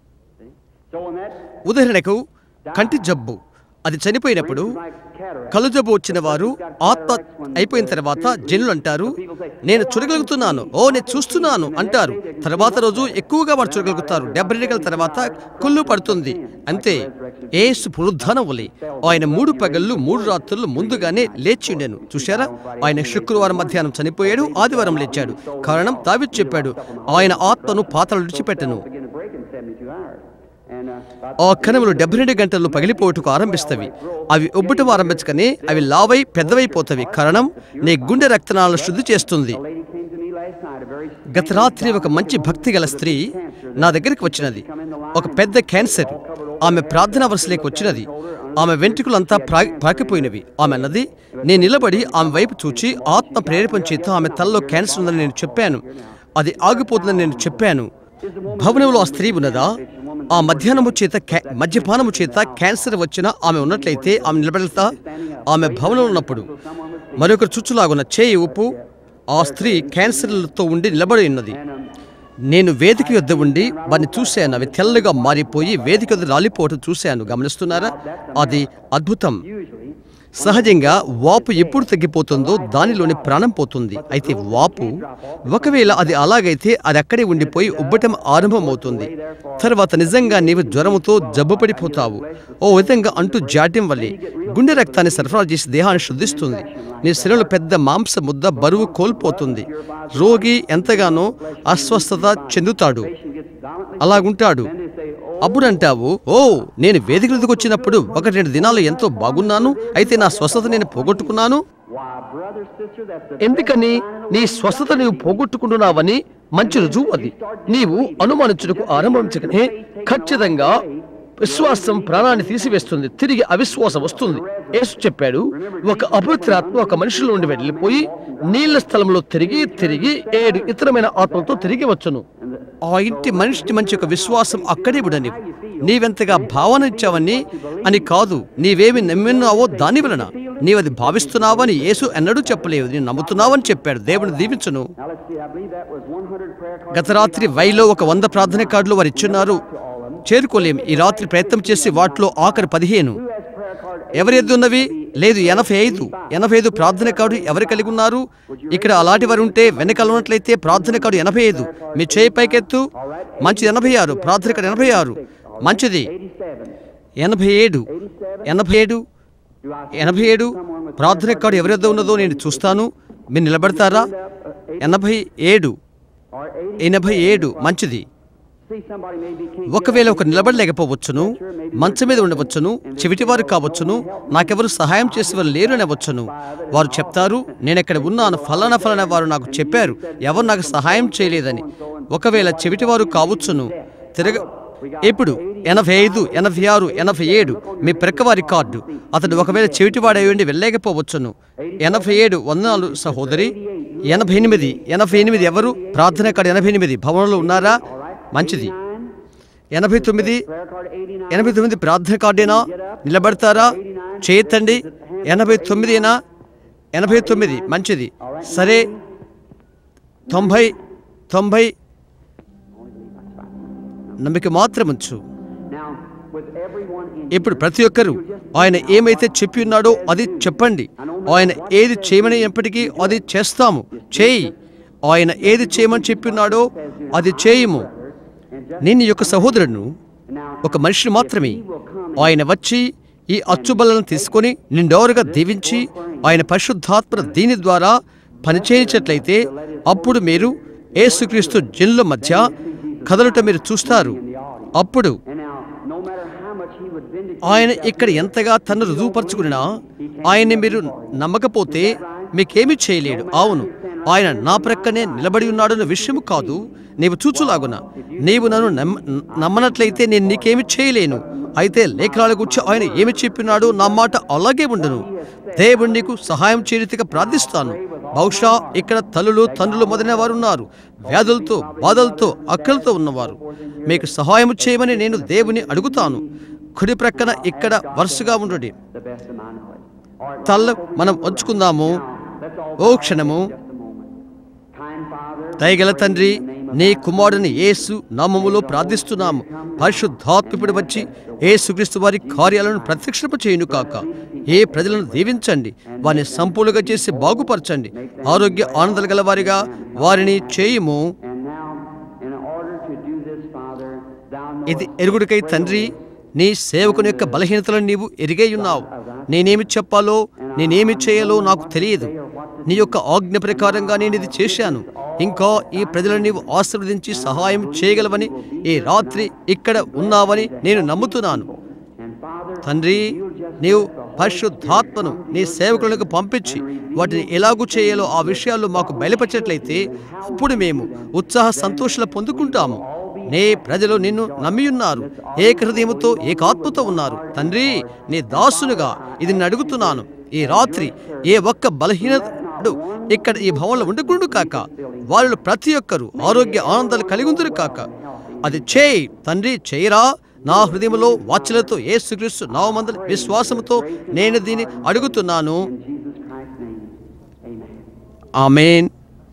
So when that ఉదాహరణకు కంటి జబ్బు అది చనిపోయినప్పుడు like cataract, కళ్ళు జబ్బు వచ్చిన వారు ఆత్మ అయిపోయిన తర్వాత జనులు అంటారు నేను చూడగలుగుతున్నాను ఓ నేను చూస్తున్నాను అంటారు తర్వాత రోజు ఎక్కువగా వారు చూడగలుగుతారు డెబ్బై గంటల తర్వాత కుళ్ళు పడుతుంది అంతే ఏసు పునరుద్ధానం వలె ఆయన మూడు పగళ్ళు మూడు రాత్రులు ముందుగానే లేచి ఉండెను చూశారా ఆయన శుక్రవారం మధ్యాహ్నం చనిపోయాడు ఆదివారం లేచాడు కారణం దావిద్ చెప్పాడు ఆయన ఆత్మను పాతలు విడిచిపెట్టను begin to break in 72 hours. And uh, about ఆ కణములు డెబ్బై రెండు గంటల్లో పగిలిపోటుకు ఆరంభిస్తవి అవి ఉబ్బటం ఆరంభించకనే అవి లావై పెద్దవైపోతవి కారణం నీ గుండె రక్తనాలను శుద్ధి చేస్తుంది a lady came to me last night, a very గత రాత్రి ఒక మంచి భక్తి గల స్త్రీ నా దగ్గరికి వచ్చినది ఒక పెద్ద క్యాన్సర్ ఆమె ప్రార్థనా వరుసలోకి వచ్చినది ఆమె వెంట్రుకలంతా ప్రా పాకిపోయినవి ఆమె అన్నది నేను నిలబడి ఆమె వైపు చూచి ఆత్మ ప్రేరేపణ చేత ఆమె తలలో క్యాన్సర్ ఉందని నేను చెప్పాను అది ఆగిపోతుందని నేను చెప్పాను భవనంలో ఆ స్త్రీ ఉన్నదా ఆ మధ్యాహ్నము చేత క్యా- మద్యపానము చేత క్యాన్సర్ వచ్చిన ఆమె ఉన్నట్లయితే ఆమె నిలబెడతా ఆమె భవనంలో ఉన్నప్పుడు మరొకరు చుచ్చులాగున్న చేయి ఉప్పు ఆ స్త్రీ క్యాన్సర్లతో ఉండి నిలబడి ఉన్నది నేను వేదిక యొద్ద ఉండి వారిని చూశాను అవి తెల్లగా మారిపోయి వేదిక యొద్ద రాలిపోవటం చూశాను గమనిస్తున్నారా అది అద్భుతం సహజంగా వాపు ఎప్పుడు తగ్గిపోతుందో దానిలోని ప్రాణం పోతుంది అయితే వాపు ఒకవేళ అది అలాగైతే అది అక్కడే ఉండిపోయి ఉబ్బటం ఆరంభమవుతుంది తర్వాత నిజంగా నీవు జ్వరముతో జబ్బుపడిపోతావు ఓ విధంగా అంటూ జాడ్యం వల్లే గుండె రక్తాన్ని సరఫరా చేసి దేహాన్ని శుద్ధిస్తుంది నీ శరీరంలో పెద్ద మాంస ముద్ద బరువు కోల్పోతుంది రోగి ఎంతగానో అస్వస్థత చెందుతాడు అలాగుంటాడు అప్పుడు అంటావు ఓ నేను వేదిక మీదకి వచ్చినప్పుడు ఒకటి రెండు దినాలు ఎంతో బాగున్నాను అయితే నా స్వస్థత నేను పోగొట్టుకున్నాను why, brother, sister, that's the ఎందుకని నీ స్వస్థత నీవు పోగొట్టుకుంటున్నావని మంచి రుజువు అది నీవు అనుమానించుటకు ఆరంభించకనే ఖచ్చితంగా విశ్వాసం ప్రాణాన్ని తీసివేస్తుంది తిరిగి అవిశ్వాసం వస్తుంది యేసు చెప్పాడు ఒక అపవిత్రాత్మ ఒక మనిషిలో నుండి వెళ్ళిపోయి నీళ్ల స్థలంలో తిరిగి తిరిగి ఏడు ఇతరమైన ఆత్మలతో తిరిగి వచ్చును ఆ ఇంటి మనిషి మంచి ఒక విశ్వాసం అక్కడే ఉండని నీవెంతగా భావన ఇచ్చావని అని కాదు నీవేమి నమ్మినావో దాని వలన నీవది భావిస్తున్నావని యేసు ఎన్నడూ చెప్పలేదు నేను నమ్ముతున్నావని చెప్పాడు దేవుని దీవించును Now let's see, I believe that was 100 prayer cards. గత రాత్రి వైలో ఒక వంద ప్రార్థన కార్డులు వారు ఇచ్చున్నారు చేరుకోలేం ఈ రాత్రి ప్రయత్నం చేసి వాటిలో ఆఖరి పదిహేను Who has prayer card? ఎవరి ఎద్దు ఉన్నవి లేదు ఎనభై ఐదు ఎనభై ఐదు ప్రార్థన కార్డు ఎవరు కలిగి ఉన్నారు ఇక్కడ అలాంటి వారు ఉంటే వెనకాల ఉన్నట్లయితే ప్రార్థన కార్డు ఎనభై ఐదు మీ చేయి పైకెత్తు మంచిది ఎనభై ఆరు ప్రార్థన కార్డు ఎనభై ఆరు మంచిది 87. ఎనభై ఏడు ఎనభై ఏడు Do I ఎనభై ఏడు ప్రార్థన కార్డు ఎవరి వద్ద ఉన్నదో నేను చూస్తాను మీరు నిలబడతారా ఎనభై ఏడు or 80? ఎనభై ఏడు మంచిది See, somebody may be king. ఒకవేళ ఒక నిలబడలేకపోవచ్చును మంచం మీద ఉండవచ్చును చెవిటివారు కావచ్చును నాకెవరు సహాయం చేసేవారు లేరు అనవచ్చును వారు చెప్తారు నేను ఇక్కడ ఉన్నాను ఫలానా ఫలానా వారు నాకు చెప్పారు ఎవరు నాకు సహాయం చేయలేదని ఒకవేళ చెవిటివారు కావచ్చును తిరగ ఇప్పుడు ఎనభై ఐదు ఎనభై ఆరు ఎనభై ఏడు మీ ప్రక్కవారి కార్డు అతడు ఒకవేళ చెవిటివాడై ఉండి వెళ్ళలేకపోవచ్చును ఎనభై ఏడు వందనాలు సహోదరి ఎనభై ఎనిమిది ఎనభై ఎనిమిది ఎవరు ప్రార్థన కార్డు ఎనభై ఎనిమిది భవనంలో ఉన్నారా మంచిది ఎనభై తొమ్మిది Prayer card 89. ఎనభై తొమ్మిది ప్రార్థన కార్డేనా నిలబడతారా చేయతండి ఎనభై తొమ్మిదేనా ఎనభై తొమ్మిది మంచిది సరే తొంభై తొంభై నమ్మిక మాత్రం ఉంచు Now, with everyone in ఇప్పుడు ప్రతి ఒక్కరూ ఆయన ఏమైతే చెప్పి ఉన్నాడో అది చెప్పండి ఆయన ఏది చేయమని ఎప్పటికీ అది చేస్తాము చేయి ఆయన ఏది చేయమని చెప్పి ఉన్నాడో అది చేయము నేను నీ యొక్క సహోదరుడును ఒక మనిషిని మాత్రమే ఆయన వచ్చి ఈ అచ్చుబలను తీసుకొని నిండోరుగా దీవించి ఆయన పరిశుద్ధాత్మ దీని ద్వారా పనిచేయించట్లయితే అప్పుడు మీరు యేసుక్రీస్తు జనుల మధ్య కదలుట మీరు చూస్తారు అప్పుడు And now, no matter how much he would vindicate, ఆయన ఇక్కడ ఎంతగా తను రుజువుపరుచుకున్నా ఆయన్ని మీరు నమ్మకపోతే మీకేమీ చేయలేడు అవును ఆయన నా ప్రక్కనే నిలబడి ఉన్నాడన్న విషయం కాదు నీవు చూచులాగున నీవు నన్ను నమ్మ నమ్మనట్లయితే నేను నీకేమి చేయలేను అయితే లేఖనాల గురించి ఆయన ఏమి చెప్పినాడో నా మాట అలాగే ఉండును దేవుడు నీకు సహాయం చేయరీతిగా ప్రార్థిస్తాను బహుశా ఇక్కడ తల్లులు తండ్రులు మొదలైన వారు ఉన్నారు వ్యాధులతో బాధలతో అక్కలతో ఉన్నవారు మీకు సహాయం చేయమని నేను దేవుని అడుగుతాను కుడి ప్రక్కన ఇక్కడ వరుసగా ఉండుడి the best of my knowledge. All right, తల్ల మనం వచ్చుకుందాము let's all ఓ క్షణము just a moment. Kind Father, దయగల తండ్రి నీ కుమారుని యేసు నామములో ప్రార్థిస్తున్నాము పరిశుద్ధాత్మపుడు వచ్చి యేసుక్రీస్తు వారి కార్యాలను ప్రత్యక్షప చేయును కాక ఏ ప్రజలను దీవించండి వారిని సంపూర్ణంగా చేసి బాగుపరచండి ఆరోగ్య ఆనందాలు గల వారిగా వారిని చేయుము and now, in order to do this, Father, thou ఇది ఎరుగుడికై తండ్రి నీ సేవకుని యొక్క బలహీనతలను నీవు ఎరిగే ఉన్నావు నేనేమి చెప్పాలో నేనేమి చేయాలో నాకు తెలియదు నీ యొక్క ఆజ్ఞ ప్రకారంగా నేను ఇది చేశాను ఇంకా ఈ ప్రజలను నీవు ఆశీర్వదించి సహాయం చేయగలవని ఈ రాత్రి ఇక్కడ ఉన్నావని నేను నమ్ముతున్నాను and Father, తండ్రి నీవు పరిశుద్ధాత్మను నీ సేవకులకు పంపించి వాటిని ఎలాగూ చేయాలో ఆ విషయాల్లో మాకు బయలుపరిచినట్లయితే అప్పుడు మేము ఉత్సాహ సంతోషాలు పొందుకుంటాము నీ ప్రజలు నిన్ను నమ్మి ఉన్నారు ఏక హృదయముతో ఏకాత్మతో ఉన్నారు తండ్రి నీ దాసునుగా ఇది నేను అడుగుతున్నాను ఈ రాత్రి ఏ ఒక్క బలహీనడు ఇక్కడ ఈ భవనంలో ఉండకుండు కాక వాళ్ళు ప్రతి ఒక్కరూ ఆరోగ్య ఆనందాలు కలిగి ఉందరు కాక అది చేయి తండ్రి చేయరా నా హృదయంలో వాచ్యలతో యేసుక్రీస్తు నామందలి విశ్వాసముతో నేను దీన్ని అడుగుతున్నాను in Jesus Christ's name, amen. Amen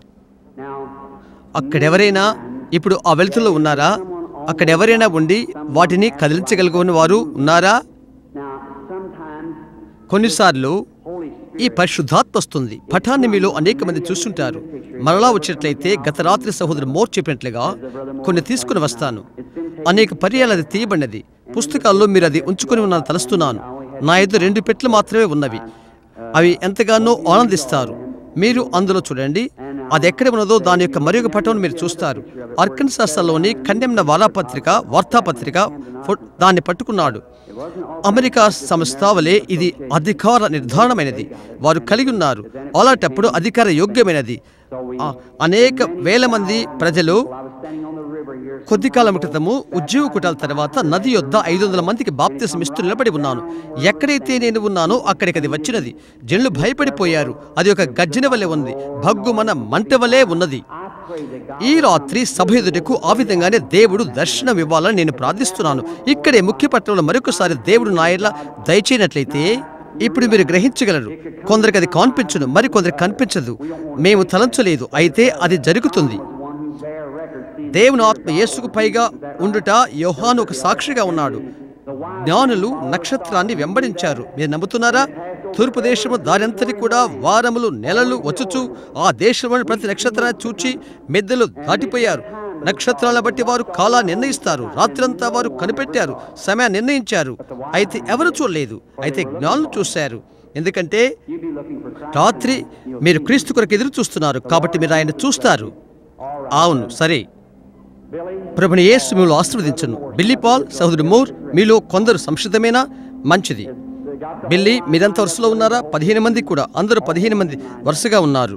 Now, అక్కడెవరైనా ఇప్పుడు ఆ వెలుతుల్లో ఉన్నారా అక్కడెవరైనా ఉండి వాటిని కదిలించగలిగిన వారు ఉన్నారా now, sometimes కొన్నిసార్లు Holy ఈ పరిశుద్ధాత్మ వస్తుంది పఠాన్ని మీలో అనేక మంది చూస్తుంటారు మరలా వచ్చినట్లయితే గత రాత్రి సహోదరు మోర్ చెప్పినట్లుగా కొన్ని తీసుకుని వస్తాను అనేక పర్యాలు అది తీయబడినది పుస్తకాల్లో మీరు అది ఉంచుకొని ఉన్నాను తలుస్తున్నాను నా ఎదురు రెండు పెట్లు మాత్రమే ఉన్నవి అవి ఎంతగానో ఆనందిస్తారు మీరు అందులో చూడండి అది ఎక్కడ ఉన్నదో దాని యొక్క మరి ఒక పటం మీరు చూస్తారు అర్కన్సాస్లోని కన్నెమ్న వారాపత్రిక వార్తాపత్రిక ఫో- దాన్ని పట్టుకున్నాడు అమెరికా సంస్థ వలె ఇది అధికార నిర్ధారణమైనది వారు కలిగి ఉన్నారు అలాంటప్పుడు అధికార యోగ్యమైనది So we, ఆ, అనేక వేల మంది ప్రజలు well, I was standing on the river here. కొద్ది కాలం క్రితము ఉద్యోగ కుటాల తర్వాత నది యొద్ద ఐదు వందల మందికి బాప్తిసం ఇస్తూ నిలబడి ఉన్నాను ఎక్కడైతే నేను ఉన్నానో అక్కడికి అది వచ్చినది జనులు భయపడిపోయారు అది ఒక గర్జన వలె ఉంది భగ్గుమన మంట వలె ఉన్నది I pray that God ఈ రాత్రి సభ ఎదుటకు ఆ విధంగానే దేవుడు దర్శనం ఇవ్వాలని నేను ప్రార్థిస్తున్నాను ఇక్కడే ముఖ్య పట్టణంలో మరొకసారి దేవుడు నాయర్లా దయచేయనట్లయితే ఇప్పుడు మీరు గ్రహించగలరు కొందరికి అది కనిపించదు మరి కొందరికి కనిపించదు మేము తలంచలేదు అయితే అది జరుగుతుంది is one who bear record. See, దేవుని ఆత్మ యేసుకు పైగా ఉండుట యోహాను ఒక సాక్షిగా ఉన్నాడు జ్ఞానులు నక్షత్రాన్ని వెంబడించారు మీరు నమ్ముతున్నారా తూర్పు దేశము దారంతటి కూడా వారములు నెలలు వచ్చుచు ఆ దేశంలోని ప్రతి నక్షత్రాన్ని చూచి మెద్దలు దాటిపోయారు నక్షత్రాలను బట్టి వారు కాలాన్ని నిర్ణయిస్తారు రాత్రంతా వారు కనిపెట్టారు సమయాన్ని నిర్ణయించారు అయితే ఎవరు చూడలేదు అయితే జ్ఞానులు చూశారు ఎందుకంటే you be looking for Christ. రాత్రి మీరు క్రీస్తు కొరకు ఎదురు చూస్తున్నారు కాబట్టి మీరు ఆయన చూస్తారు అవును సరే Billy, ప్రభుని యేసు మిమ్మల్ని ఆశీర్వదించను బిల్లీ పాల్ సహోదరు మోర్ మీలో కొందరు సంక్షిప్తమేనా మంచిది they got the బిల్లీ మీరంతా వరుసలో ఉన్నారా పదిహేను మంది కూడా అందరూ పదిహేను మంది వరుసగా ఉన్నారు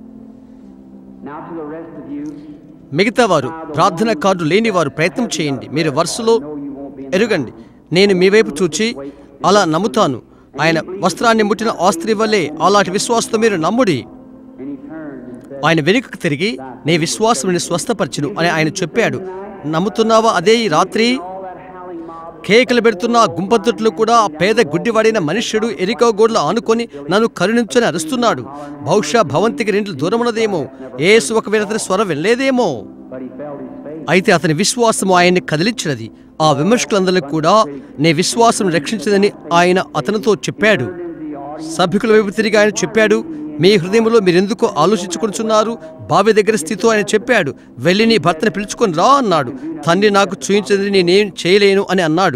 now to the rest of you. మిగతా వారు ప్రార్థన కార్డు లేని వారు ప్రయత్నం చేయండి మీరు వరుసలో know you won't be in ఎరుగండి నేను మీ వైపు చూచి అలా నమ్ముతాను ఆయన వస్త్రాన్ని ముట్టిన ఆ స్త్రీ వల్లే అలాంటి విశ్వాసంతో మీరు నమ్ముడి And he turned and said, ఆయన వెనుకకు తిరిగి నీ విశ్వాసం నిన్ను స్వస్థపరచును అని ఆయన చెప్పాడు నమ్ముతున్నావా అదే ఈ రాత్రి all that howling mob కేకలు పెడుతున్న ఆ గుంపతొట్లు కూడా ఆ పేద గుడ్డివాడైన మనుష్యుడు ఎరికో గోడ్లు ఆనుకొని నన్ను కరుణించని అరుస్తున్నాడు బహుశా భవంతికి రెండు దూరమున్నదేమో ఏసు ఒకవేళ అతని స్వరం వెళ్ళలేదేమో but he felt his faith. అయితే అతని విశ్వాసము ఆయన్ని కదిలించినది ఆ విమర్శకులందరికీ కూడా నీ విశ్వాసం రక్షించదని ఆయన అతనితో చెప్పాడు సభ్యుల వైపు తిరిగి ఆయన చెప్పాడు మీ హృదయంలో మీరెందుకు ఆలోచించుకుంటున్నారు బావి దగ్గర స్థితితో ఆయన చెప్పాడు వెళ్ళి నీ భర్తను పిలుచుకొని రా అన్నాడు తండ్రి నాకు చూయించదని నేనేం చేయలేను అని అన్నాడు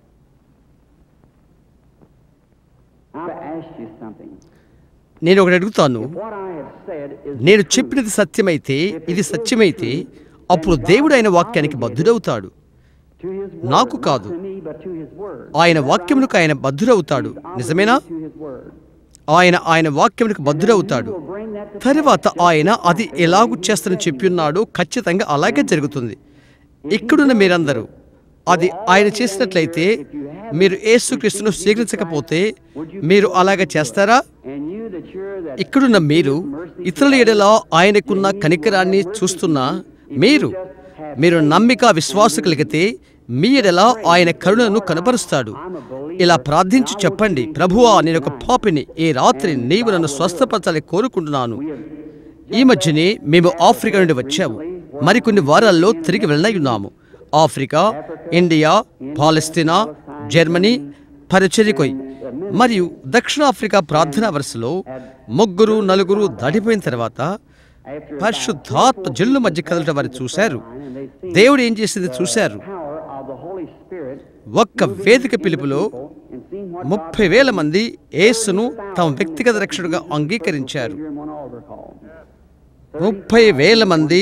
I want to ask you something. నేను ఒకటి అడుగుతాను What I have said is నేను చెప్పినది సత్యమైతే ఇది సత్యమైతే అప్పుడు దేవుడు ఆయన వాక్యానికి బద్ధుడవుతాడు to his word. నాకు not కాదు. to me, but to his word. ఆయన వాక్యమునకు ఆయన బద్ధుడవుతాడు నిజమేనా To his word. ఆయన ఆయన వాక్యమునకు బద్ధుడవుతాడు He will bring that to తరువాత ఆయన అది ఎలాగు చేస్తని చెప్పిన్నాడో ఖచ్చితంగా అలాగే జరుగుతుంది ఇక్కడున్న మీరందరూ అది ఆయన చేసినట్లయితే మీరు యేసుక్రీస్తును స్వీకరించకపోతే మీరు అలాగ చేస్తారా And you that you're that ఇక్కడున్న మీరు ఇతరుల ఎడల ఆయనకున్న కనికరాన్ని చూస్తున్నా మీరు మీరు నమ్మిక విశ్వాసం కలిగితే మీ ఎడల ఆయన కరుణను కనపరుస్తాడు ఇలా ప్రార్థించి చెప్పండి ప్రభువా నేను ఒక పాపిని ఈ రాత్రి నీవు నన్ను స్వస్థపరచాలని కోరుకుంటున్నాను ఈ మధ్యనే మేము ఆఫ్రికా నుండి వచ్చాము మరికొన్ని వారాల్లో తిరిగి వెళ్ళనున్నాము ఆఫ్రికా ఇండియా పాలస్తీనా జర్మనీ పరిచర్యకొయ్ మరియు దక్షిణాఫ్రికా ప్రార్థనా వరుసలో ముగ్గురు నలుగురు దాటిపోయిన తర్వాత పరిశుద్ధాత్మ జల్లు మధ్య కదలటం వారు చూశారు దేవుడు ఏం చేసింది చూశారు power of the Holy Spirit ఒక్క వేదిక పిలుపులో and seeing what ముప్పై వేల మంది యేసును తమ వ్యక్తిగత రక్షణగా అంగీకరించారు you're in one altar call. ముప్పై వేల మంది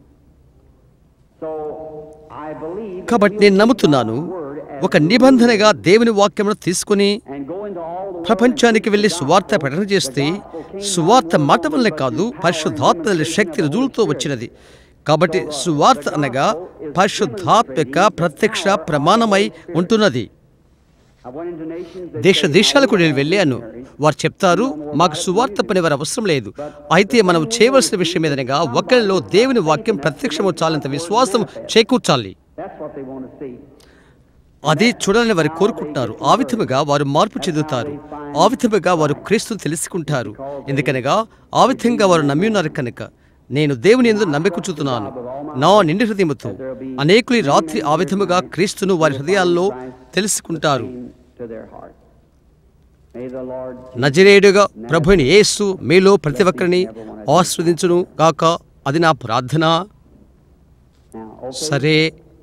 So I believe కాబట్టి నేను నమ్ముతున్నాను ఒక నిబంధనగా దేవుని వాక్యమును తీసుకుని and go into all the ప్రపంచానికి వెళ్ళి సువార్త ప్రకటన చేస్తే సువార్త మాట వల్లే కాదు పరిశుద్ధాత్మ వల్ల శక్తి రుజువులతో వచ్చినది కాబట్టి సువార్త అనగా పరిశుద్ధాత్మ యొక్క ప్రత్యక్ష ప్రమాణమై ఉంటున్నది I went into nations that దేశ దేశాలకు నేను వెళ్ళాను వారు చెప్తారు మాకు సువార్త పని వారు అవసరం లేదు అయితే మనం చేయవలసిన విషయం ఏదనగా ఒకరిలో దేవుని వాక్యం ప్రత్యక్షము చాలంత విశ్వాసం చేకూర్చాలి that's what they want to see. అది చూడాలని వారు కోరుకుంటున్నారు ఆ విధముగా వారు మార్పు చెందుతారు ఆ విధముగా వారు క్రీస్తును తెలుసుకుంటారు ఎందుకనగా ఆ విధంగా వారు నమ్మి ఉన్నారు కనుక నేను దేవుని ఎందు నమ్మికుంచుతున్నాను నా నిండి హృదయముతో అనేకులు ఈ రాత్రి ఆ విధముగా క్రీస్తును వారి హృదయాల్లో తెలుసుకుంటారు to their heart. May the Lord నజరేయుడుగా ప్రభుని యేసు మీలో ప్రతి ఒక్కరిని ఆస్వాదించును గాక అది నా ప్రార్థన now open. సరే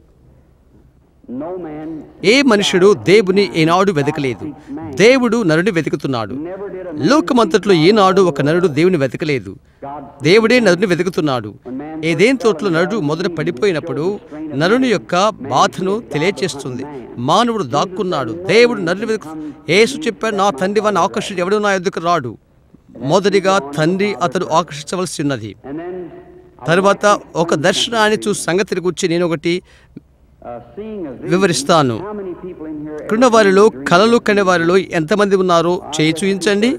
No man ఏ మనుషుడు దేవుని ఈనాడు వెతకలేదు దేవుడు నరుని వెతుకుతున్నాడు never did a లోకమంతట్లో ఈనాడు ఒక నరుడు దేవుని వెతకలేదు God దేవుడే నరుని వెతుకుతున్నాడు ఏదేం తోటలో నరుడు మొదట పడిపోయినప్పుడు నరుని యొక్క బాధను తెలియచేస్తుంది మానవుడు దాక్కున్నాడు దేవుడు నరుని వెతుకు యేసు చెప్పాడు నా తండ్రి వారిని ఆకర్షించి ఎవడు నా ఎదుకు రాడు మొదటిగా తండ్రి అతడు ఆకర్షించవలసి ఉన్నది And then తరువాత ఒక దర్శనాన్ని చూసి సంగతిని గురించి నేను ఒకటి uh, seeing a vision, వివరిస్తాను how many people in here ఇక్కడున్న వారిలో కలలు కనే వారిలో ఎంతమంది ఉన్నారో చేయి చూయించండి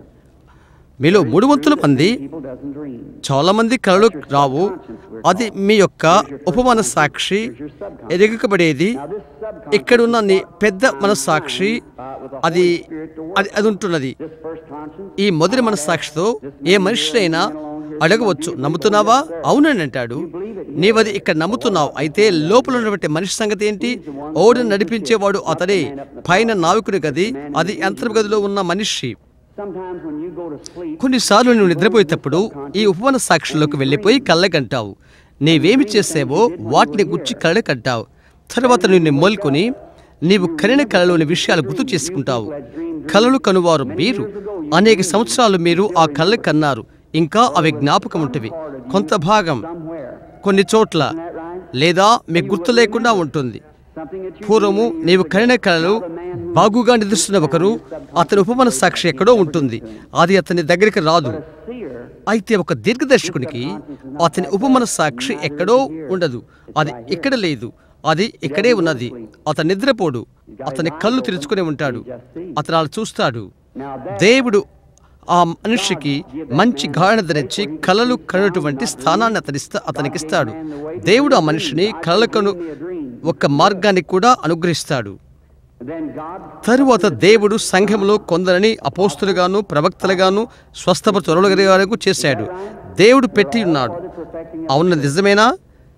మీలో మూడు వంతుల మంది people doesn't dream. చాలా మంది కలలు రావు అది మీ యొక్క ఉపమాన సాక్షి ఎరగకబడేది Now this subconscious ఇక్కడున్న నీ పెద్ద మనస్సాక్షి అది అది అది ఉంటున్నది this first conscience ఈ మొదటి మనస్సాక్షితో ఏ మనిషినైనా అడగవచ్చు నమ్ముతున్నావా అవునని అంటాడు నీవది ఇక్కడ నమ్ముతున్నావు అయితే లోపల ఉన్నటువంటి మనిషి సంగతి ఏంటి ఓడను నడిపించేవాడు అతడే పైన నావికుని గది అది యంత్ర గదిలో ఉన్న మనిషి sometimes when you go to sleep కొన్నిసార్లు నువ్వు నిద్రపోయేటప్పుడు ఈ ఉపవన సాక్షుల్లోకి వెళ్ళిపోయి కళ్ళకంటావు నీవేమి చేసావో వాటిని గుచ్చి కళ్ళకంటావు తర్వాత నిన్ను మొల్కొని నీవు కనిన కళలోని విషయాలు గుర్తు చేసుకుంటావు కళలు కనువారు మీరు అనేక సంవత్సరాలు మీరు ఆ కళ్ళ కన్నారు ఇంకా అవి జ్ఞాపకం ఉంటవి కొంత భాగం somewhere కొన్ని చోట్ల isn't that right లేదా మీకు గుర్తు లేకుండా ఉంటుంది something that you పూర్వము నీవు కనిన కళలు బాగుగా నిద్రిస్తున్న ఒకరు అతని ఉపమాన సాక్షి ఎక్కడో ఉంటుంది అది అతని దగ్గరికి రాదు seer అయితే ఒక దీర్ఘదర్శకునికి అతని ఉపమన సాక్షి ఎక్కడో ఉండదు అది ఇక్కడ లేదు అది ఇక్కడే ఉన్నది అతను నిద్రపోడు అతని కళ్ళు తెరుచుకునే ఉంటాడు అతను అలా చూస్తాడు దేవుడు ఆ మనిషికి మంచి గాఢ ధరించి కలలు కనుటువంటి స్థానాన్ని అతనిస్తా అతనికిస్తాడు దేవుడు ఆ మనిషిని కలలు కను ఒక మార్గాన్ని కూడా అనుగ్రహిస్తాడు then God తరువాత దేవుడు సంఘంలో కొందరిని అపోస్తులుగాను ప్రవక్తలుగాను స్వస్థపరచు చేశాడు దేవుడు పెట్టి ఉన్నాడు perfecting అవును నిజమేనా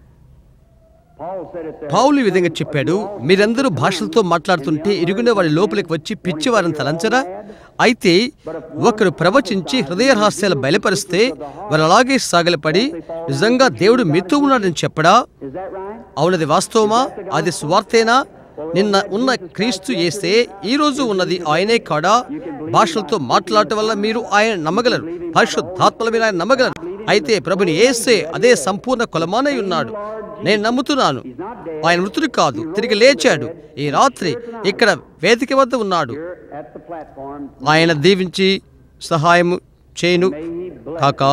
Paul said it there పౌలు ఈ విధంగా చెప్పాడు మీరందరూ భాషలతో మాట్లాడుతుంటే ఇరుగున వారి లోపలికి వచ్చి పిచ్చివారిని తలంచరా అయితే ఒకరు ప్రవచించి హృదయ రహస్యాలు బయలుపరిస్తే వారు అలాగే సాగలపడి నిజంగా దేవుడు మీతో ఉన్నాడని చెప్పడా is that right అవునది వాస్తవమా అది స్వార్థేనా నిన్న ఉన్న క్రీస్తు ఏసే ఈ రోజు ఉన్నది ఆయనే కాడా భాషలతో మాట్లాడటం వల్ల మీరు ఆయన నమ్మగలరు పరిశుద్ధాత్మల మీద ఆయన నమ్మగలరు అయితే ప్రభుని ఏసే అదే సంపూర్ణ కొలమానై ఉన్నాడు నేను నమ్ముతున్నాను ఆయన మృతుడు కాదు తిరిగి లేచాడు ఈ రాత్రి ఇక్కడ వేదిక వద్ద ఉన్నాడు Here at the platform ఆయన దీవించి సహాయము చేయను may he bless కాకా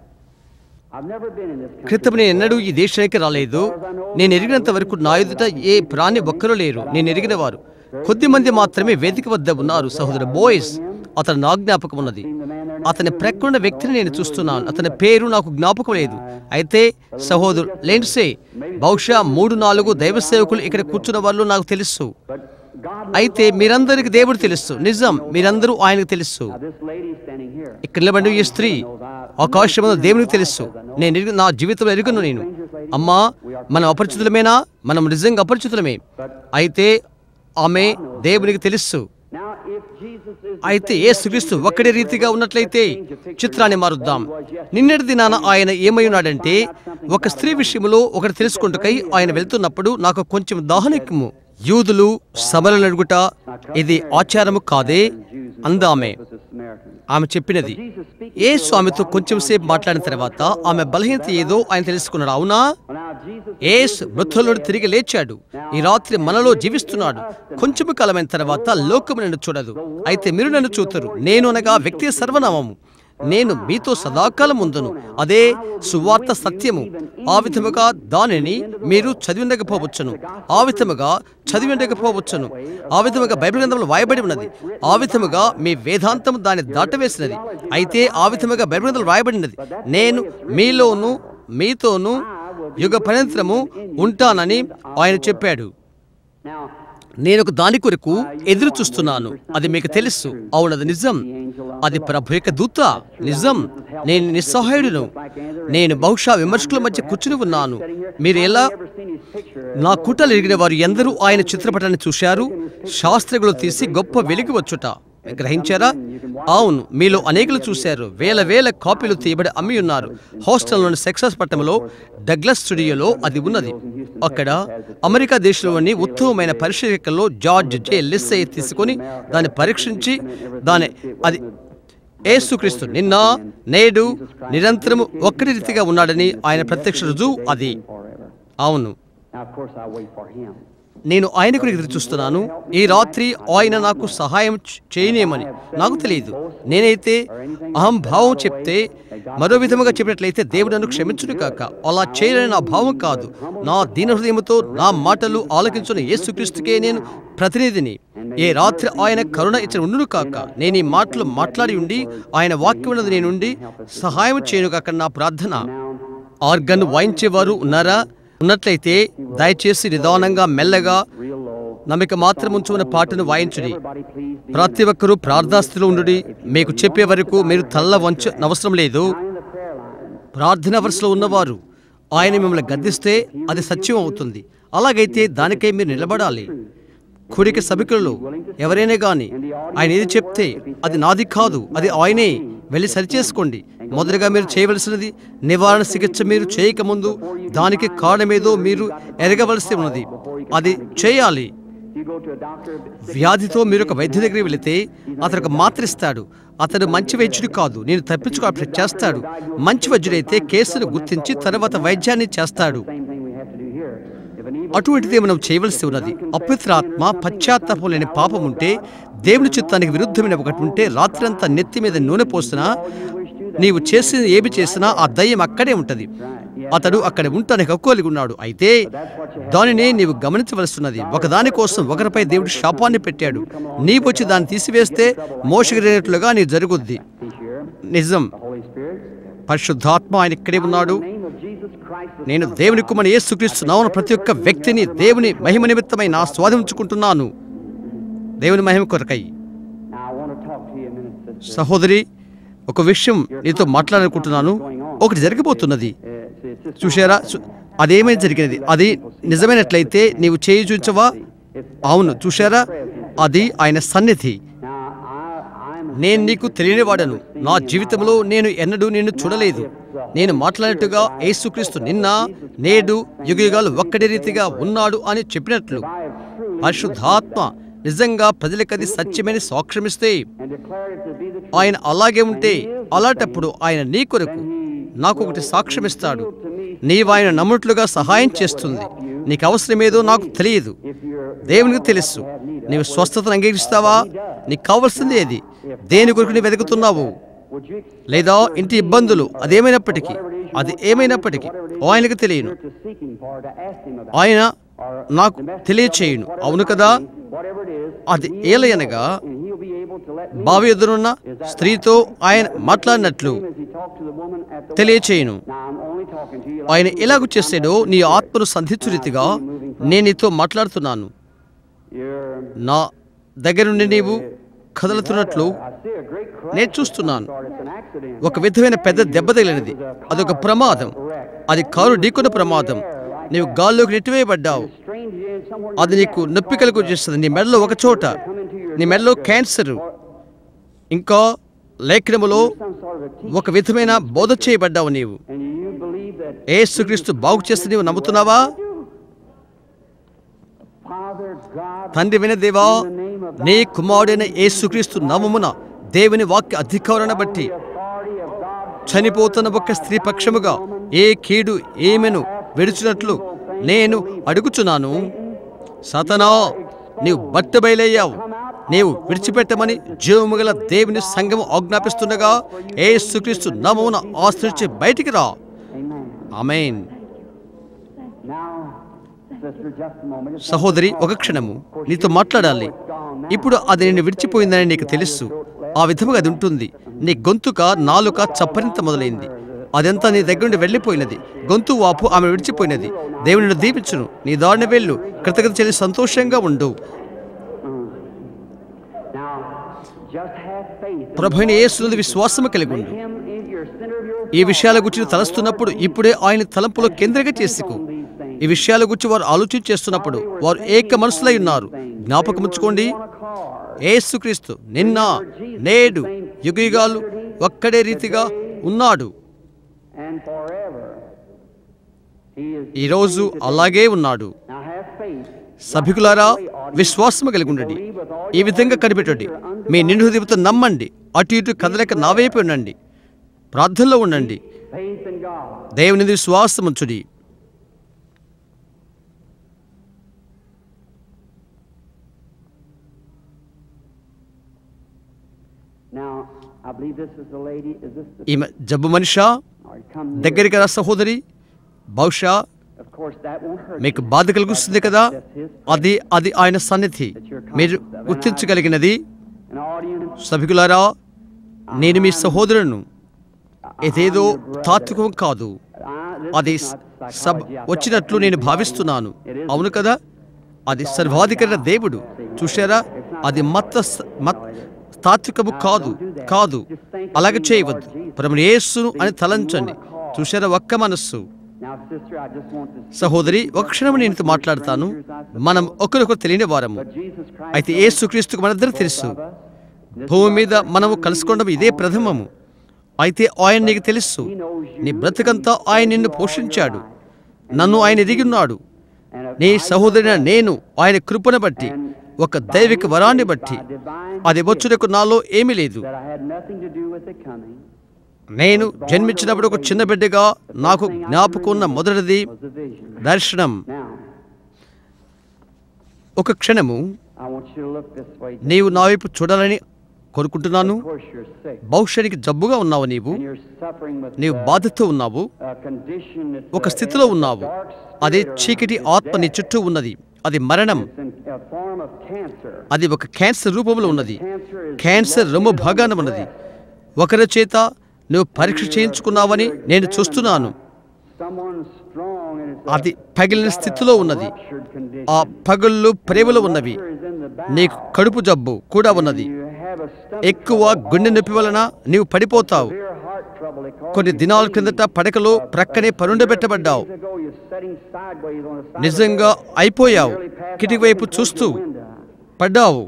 I've never been in this country క్రితం నేను ఎన్నడూ ఈ దేశానికి రాలేదు నేను ఎరిగినంత వరకు నా ఎదుట ఏ ప్రాణి ఒక్కరూ లేరు నేను ఎరిగిన వారు కొద్ది మంది మాత్రమే వేదిక వద్ద ఉన్నారు సహోదరు బోయిస్ అతని నా జ్ఞాపకం ఉన్నది అతని ప్రక్కనున్న వ్యక్తిని నేను చూస్తున్నాను అతని పేరు నాకు జ్ఞాపకం లేదు అయితే సహోదరు లెన్సే బహుశా మూడు నాలుగు దైవ సేవకులు ఇక్కడ కూర్చున్న వాళ్ళు నాకు తెలుసు but God అయితే మీరందరికి దేవుడు తెలుసు నిజం మీరందరూ ఆయనకు తెలుసు now this lady standing here ఇక్కడ నిలబడి ఈ స్త్రీ ఆకాశంలో దేవునికి తెలుసు నేను ఎరుగు నా జీవితంలో ఎరుగును నేను అమ్మా మనం అపరిచితులమేనా మనం నిజంగా అపరిచితులమే అయితే ఆమె దేవునికి తెలుసు now if Jesus is అయితే ఏ క్రీస్తు ఒక్కడే రీతిగా ఉన్నట్లయితే చిత్రాన్ని మారుద్దాం నిన్నటి దినాన ఆయన ఏమై ఉన్నాడంటే ఒక స్త్రీ విషయంలో ఒకటి తెలుసుకుంటుకై ఆయన వెళ్తున్నప్పుడు నాకు కొంచెం దాహనెక్కము యూదులు సభలను అడుగుట ఇది ఆచారము కాదే అందామె was a Samaritan ఆమె చెప్పినది ఏ స్వామితో కొంచెం సేపు మాట్లాడిన తర్వాత ఆమె బలహీనత ఏదో ఆయన తెలుసుకున్నాడు అవునా well, now Jesus ఏస్ మృతులను తిరిగి లేచాడు ఈ రాత్రి మనలో జీవిస్తున్నాడు కొంచెము కాలమైన తర్వాత లోకము నన్ను చూడదు అయితే మీరు నన్ను చూతురు నేను అనగా వ్యక్తి సర్వనామము నేను మీతో సదాకాలం ఉందును అదే సువార్త సత్యము ఆ విధముగా దానిని మీరు చదివి ఉండకపోవచ్చును ఆ విధముగా చదివి ఉండకపోవచ్చును ఆ విధముగా బైబిల్ గ్రంథంలో వాయబడి ఉన్నది ఆ విధముగా మీ వేదాంతం దాన్ని దాటవేసినది అయితే ఆ విధముగా బైబిల్ గ్రంథంలో రాయబడినది నేను మీలోను మీతోను యుగ పర్యంతరము ఉంటానని ఆయన చెప్పాడు now నేను ఒక దాని కొరకు ఎదురు చూస్తున్నాను అది మీకు తెలుసు అవునది నిజం అది ప్రభు యొక్క దూత నిజం నేను నిస్సహాయుడును నేను బహుశా విమర్శకుల మధ్య కూర్చుని ఉన్నాను మీరు ఎలా ever seen his picture నా కుటలు ఎరిగిన వారు ఎందరూ ఆయన చిత్రపటాన్ని చూశారు శాస్త్రగులు తీసి గొప్ప వెలుగు వచ్చుట గ్రహించారా అవును మీలో అనేకులు చూశారు వేల వేల కాపీలు తీయబడి అమ్మి ఉన్నారు హాస్టల్లోని సెక్సస్ పట్టణంలో డగ్లస్ స్టూడియోలో అది ఉన్నది అక్కడ అమెరికా దేశంలోని ఉత్తమమైన పరిశీలకల్లో జార్జ్ జే లిస్సే తీసుకొని దాన్ని పరీక్షించి దాని అది ఏసుక్రీస్తు నిన్న నేడు నిరంతరము ఒక్కడి రీతిగా ఉన్నాడని ఆయన ప్రత్యక్ష రుజువు అది forever అవును now of course I wait for him నేను ఆయన కొరకు ఎదురు చూస్తున్నాను ఈ రాత్రి ఆయన నాకు సహాయం చ- చేయనేమని నాకు తెలియదు నేనైతే అహంభావం చెప్తే మరో విధముగా చెప్పినట్లయితే దేవుడు నన్ను క్షమించును కాక అలా చేయలేని నా భావం కాదు నా దీన హృదయముతో నా మాటలు ఆలకించున్న యేసుక్రీస్తుకే నేను ప్రతినిధిని ఏ రాత్రి ఆయన కరుణ ఇచ్చిన ఉండును కాక నేను ఈ మాటలు మాట్లాడి ఉండి ఆయన వాక్యం ఉన్నది నేనుండి సహాయం చేయను కాక నా ప్రార్థన ఆర్గన్ వాయించేవారు ఉన్నారా ఉన్నట్లయితే దయచేసి నిదానంగా మెల్లగా real low. నమ్మిక మాత్రం ఉంచుకున్న పాటను వాయించుడి Everybody please be ప్రతి ఒక్కరూ ప్రార్థాస్థితిలో ఉండుడి మీకు చెప్పే వరకు మీరు తల్ల వంచ అవసరం లేదు in the prayer line. ప్రార్థన వరుసలో ఉన్నవారు ఆయన మిమ్మల్ని గద్దిస్తే అది సత్యం అవుతుంది అలాగైతే దానికై మీరు నిలబడాలి కుడికి సభికులలో ఎవరైనా గాని ఆయన ఏది చెప్తే అది నాది కాదు అది ఆయనే వెళ్ళి సరిచేసుకోండి మొదటగా మీరు చేయవలసినది నివారణ చికిత్స మీరు చేయకముందు దానికి కారణమేదో మీరు ఎరగవలసి ఉన్నది అది చేయాలి If you go to a doctor, వ్యాధితో మీరు ఒక వైద్య దగ్గరికి వెళితే అతను ఒక మాత్ర ఇస్తాడు అతడు మంచి వైద్యుడు కాదు నేను తప్పించుకో చేస్తాడు మంచి వైద్యుడైతే కేసును గుర్తించి తర్వాత వైద్యాన్ని చేస్తాడు same thing we have to do here. If an evil అటువంటిదే మనం చేయవలసి ఉన్నది అపవిత్రాత్మ పశ్చాత్తాపం లేని పాపం ఉంటే దేవుని చిత్తానికి విరుద్ధమైన ఒకటి ఉంటే రాత్రంతా నెత్తి మీద నూనె పోసినా నీవు చేసిన ఏమి చేసినా ఆ దయ్యం అక్కడే ఉంటది అతడు అక్కడ ఉండటానికి హక్కులిగి ఉన్నాడు అయితే దానిని నీవు గమనించవలసినది ఒకదాని కోసం ఒకరిపై దేవుడు శాపాన్ని పెట్టాడు నీవు వచ్చి దాన్ని తీసివేస్తే మోసగిరినట్లుగా నీ జరుగుద్ది he's here, నిజం the Holy Spirit. పరిశుద్ధాత్మ ఆయన ఇక్కడే ఉన్నాడు In the name of Jesus Christ, the నేను Son of దేవుని God, కుమారుని యేసుక్రీస్తు నామమున ప్రతి ఒక్క వ్యక్తిని దేవుని మహిమ నిమిత్తమై నా స్వాధీనించుకుంటున్నాను దేవుని మహిమ కొరకై Now I want to talk to you a minute, sister. సహోదరి ఒక విషయం నీతో మాట్లాడాలనుకుంటున్నాను ఒకటి జరగబోతున్నది Uh, see, it's just చూశారా చూ- అదేమైనా జరిగినది అది నిజమైనట్లయితే నీవు చేయి చూచవా అవును చూశారా అది ఆయన సన్నిధి now I, I'm నేను నీకు తెలియనివాడను నా జీవితంలో నేను ఎన్నడూ నిన్ను చూడలేదు నేను మాట్లాడినట్టుగా యేసుక్రీస్తు నిన్న నేడు యుగయుగాలు ఒక్కడి రీతిగా ఉన్నాడు అని చెప్పినట్లు పరిశుద్ధాత్మ నిజంగా ప్రజలకది సత్యమని సాక్ష్యమిస్తే and declared it to be the truth. ఆయన అలాగే ఉంటే అలాంటప్పుడు ఆయన నీ కొరకు నాకు ఒకటి సాక్ష్యమిస్తాడు నీవు ఆయన నమ్ముట్లుగా సహాయం చేస్తుంది నీకు అవసరమేదో నాకు తెలియదు If you're దేవునికి తెలుసు నీవు స్వస్థతను అంగీకరిస్తావా నీకు కావలసింది ఏది దేని కొరకు నీవు వెతుకుతున్నావు would you లేదా ఇంటి ఇబ్బందులు అదేమైనప్పటికీ అది ఏమైనప్పటికీ ఆయనకు తెలియను to seeking for to ask him about ఆయన నాకు తెలియచేయును అవును కదా whatever it is, అది ఏలయనగా and he'll be able to let me బావి ఎదురున్న స్త్రీతో ఆయన మాట్లాడినట్లు as he talked to the woman at the తెలియచేయును Now I'm only talking to you ఆయన ఎలాగూ చేసాడో నీ ఆత్మను సంధించు రీతిగా నేను నీతో మాట్లాడుతున్నాను you're నా దగ్గర నుండి నీవు కదులుతున్నట్లు I see a great crash నేను చూస్తున్నాను start. It's an accident. ఒక విధమైన పెద్ద దెబ్బ తగిలినది అదొక ప్రమాదం అది కారు ఢీకొన్న ప్రమాదం నీవు గాల్లోకి నెట్టివేయబడ్డావు Strained you in somewhere అది నీకు నొప్పి కలుగు చేస్తుంది నీ మెడలో ఒక చోట నీ మెడలో క్యాన్సర్ ఇంకా లేఖనములో some sort of a teeth. ఒక విధమైన బోధ చేయబడ్డావు నీవు And you believe that ఏసుక్రీస్తు బాగు చేస్తే నీవు నమ్ముతున్నావా Father God తండ్రి విన దేవా నీ కుమారుడైన యేసుక్రీస్తు నామమున దేవుని వాక్య అధికారాన్ని బట్టి authority of God చనిపోతున్న ఒక స్త్రీ పక్షముగా ఏ కీడు ఏమెను విడుచున్నట్లు నేను అడుగుచున్నాను సతనా నీవు బట్ట బయలయ్యావు నీవు విడిచిపెట్టమని జీవము గల దేవుని సంఘము ఆజ్ఞాపిస్తుండగా యేసుక్రీస్తు నామమున ఆశ్రయించి బయటికి రా Amen. Amen Now, sister, just a moment. Just సహోదరి ఒక క్షణము నీతో మాట్లాడాలి ఇప్పుడు అది నేను విడిచిపోయిందని నీకు తెలుసు ఆ విధముగా అది ఉంటుంది నీ గొంతుక నాలుక చప్పరింత మొదలైంది అదంతా నీ దగ్గర నుండి వెళ్ళిపోయినది గొంతు వాపు ఆమె విడిచిపోయినది దేవుని నిన్ను దీపించును నీ దారిని వెళ్ళు కృతజ్ఞత చెల్లి సంతోషంగా ఉండు now, just have faith. in ప్రభుని యేసునందు విశ్వాసము కలిగి ఉండు Him in your center of your ఈ విషయాల గురించి నువ్వు తలస్తున్నప్పుడు ఇప్పుడే ఆయన తలంపులో కేంద్రంగా చేసుకో ఈ విషయాల గురించి వారు ఆలోచన చేస్తున్నప్పుడు వారు ఏక మనసులై ఉన్నారు జ్ఞాపకముంచుకోండి యేసుక్రీస్తు నిన్న నేడు యుగయుగాలు ఒక్కడే రీతిగా ఉన్నాడు and forever. He is. ఈరోజు అలాగే ఉన్నాడు Now have faith. సభికులారా విశ్వాసము కలిగి ఉండండి ఈ విధంగా కనిపెట్టండి మీ నిండు హృదయంతో నమ్మండి అటు ఇటు కదలేక నా వైపు ఉండండి ప్రార్థనలో ఉండండి Faith in God. దేవుని విశ్వాసం ఉంచుడి Now, I believe this is the lady. Is this the? ఈమె జబ్బు Manisha All right, come near. దగ్గరికి రా సహోదరి బహుశా Of course, that won't hurt. మీకు you. బాధ కలిగిస్తుంది కదా That's his. అది అది ఆయన సన్నిధి మీరు గుర్తించగలిగినది An audience. సభికులారా నేను మీ సహోదరును ఇదేదో తాత్వికం కాదు I- this అది is not sub psychology. I thought వచ్చినట్లు that నేను was భావిస్తున్నాను It is. అవును కదా అది సర్వాధికార దేవుడు చూశారా అది మత మత్ తాత్వికము కాదు కాదు అలాగే చేయవద్దు ప్రభుని యేసును అని తలంచండి చూశారా ఒక్క మనస్సు Now, sister, I just want to. సహోదరి ఒక క్షణం నేను నీతో మాట్లాడతాను మనం ఒకరికొకరు తెలియని వారము But Jesus Christ. అయితే యేసుక్రీస్తుకు మనందరూ తెలుసు భూమి మీద మనము కలుసుకోవడం ఇదే ప్రథమము అయితే ఆయన నీకు తెలుసు నీ బ్రతుకంతా ఆయన నిన్ను పోషించాడు నన్ను ఆయన ఎరిగి ఉన్నాడు నీ సహోదరిన నేను ఆయన కృపను బట్టి ఒక దైవిక వరాన్ని బట్టి అది వచ్చుటకు నాలో ఏమీ లేదు That I had nothing to do with it coming. నేను జన్మించినప్పుడు ఒక చిన్న బిడ్డగా నాకు జ్ఞాపకం ఉన్న మొదటిది Was a vision. దర్శనం Now, ఒక క్షణము I want you to look this way. నీవు నా వైపు చూడాలని కోరుకుంటున్నాను Of course, you're sick. బహుశనికి జబ్బుగా ఉన్నావు నీవు And you're suffering with నీవు uh, బాధతో ఉన్నావు a condition that's, ఒక uh, స్థితిలో it's a ఉన్నావు dark అదే spirit or చీకటి it's ఆత్మ నీ death. చుట్టూ ఉన్నది అది మరణం It's in a form of cancer. అది ఒక క్యాన్సర్ రూపంలో ఉన్నది Cancer is క్యాన్సర్ రొమ్ము located on భాగాన the ఉన్నది breast. ఒకరి చేత నువ్వు పరీక్ష చేయించుకున్నావని నేను చూస్తున్నాను Someone strong and it's a- అది పగిలిన got a స్థితిలో ఉన్నది ruptured condition. ఆ పగుళ్ళు ప్రేమలు ఉన్నవి Rupture is in the bowel. నీకు కడుపు జబ్బు కూడా ఉన్నది You have a stomach ఎక్కువ trouble. గుండె నొప్పి వలన నీవు పడిపోతావు Severe heart trouble. It causes కొన్ని you దినాల pain. క్రిందట పడకలో Uh, ప్రక్కనే uh, పరుండబెట్టబడ్డావు years ago, you're sitting sideways on the side of the నిజంగా bed. అయిపోయావు You nearly passed out కిటికీ వైపు looking towards చూస్తూ the window. పడ్డావు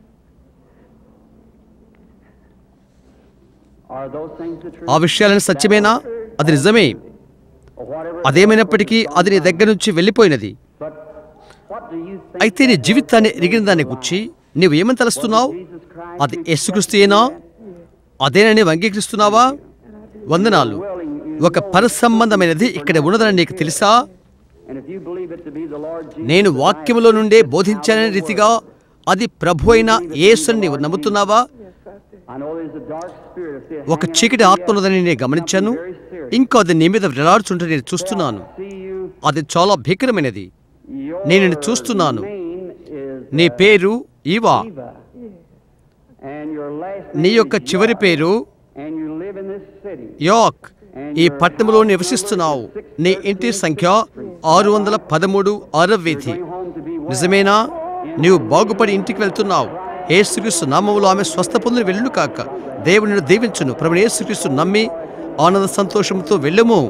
Are those things the truth? ఆ విషయాలను సత్యమేనా అది నిజమే Or whatever- అదేమైనప్పటికీ అది నీ దగ్గర నుంచి వెళ్ళిపోయినది But what do you think అయితే నీ that జీవితాన్ని was ఎరిగిన దాన్ని in your గుర్చి life? నీవు ఏమని తలుస్తున్నావు Was it Jesus Christ అది who యేసుక్రీస్తుయేనా అదేనా నీవు అంగీకరిస్తున్నావా వందనాలు ఒక పరసంబంధమైనది ఇక్కడ ఉన్నదని నీకు తెలుసా And if you believe it to be the Lord Jesus నేను Christ, వాక్యములో నుండే బోధించాననే రీతిగా అది ప్రభు అయిన యేసుని నీవు నమ్ముతున్నావా I know there's a dark spirit of fear ఒక hanging చీకటి out ఆత్మ ఉన్నదని నేను గమనించాను Something very serious. ఇంకా అది నీ మీద వేలాడుచుంటే నేను చూస్తున్నాను See you. అది చాలా భీకరమైనది Your నేను నిన్ను చూస్తున్నాను. name is, నీ uh, పేరు Eva Eva. And your last నీ name యొక్క is చివరి York. పేరు And you live in this city. యాక్ ఈ పట్టణంలో నివసిస్తున్నావు నీ ఇంటి సంఖ్య ఆరు వందల పదమూడు ఆరవ వీధి Going home to be well. నిజమేనా నీవు బాగుపడి ఇంటికి వెళ్తున్నావు ఏసుక్రీస్తు నామములో ఆమె స్వస్థ పొందిన వెళ్ళును కాక దేవుని నిన్ను దీవించును ప్రభు ఏసుక్రీస్తు నమ్మి ఆనంద సంతోషంతో వెళ్ళము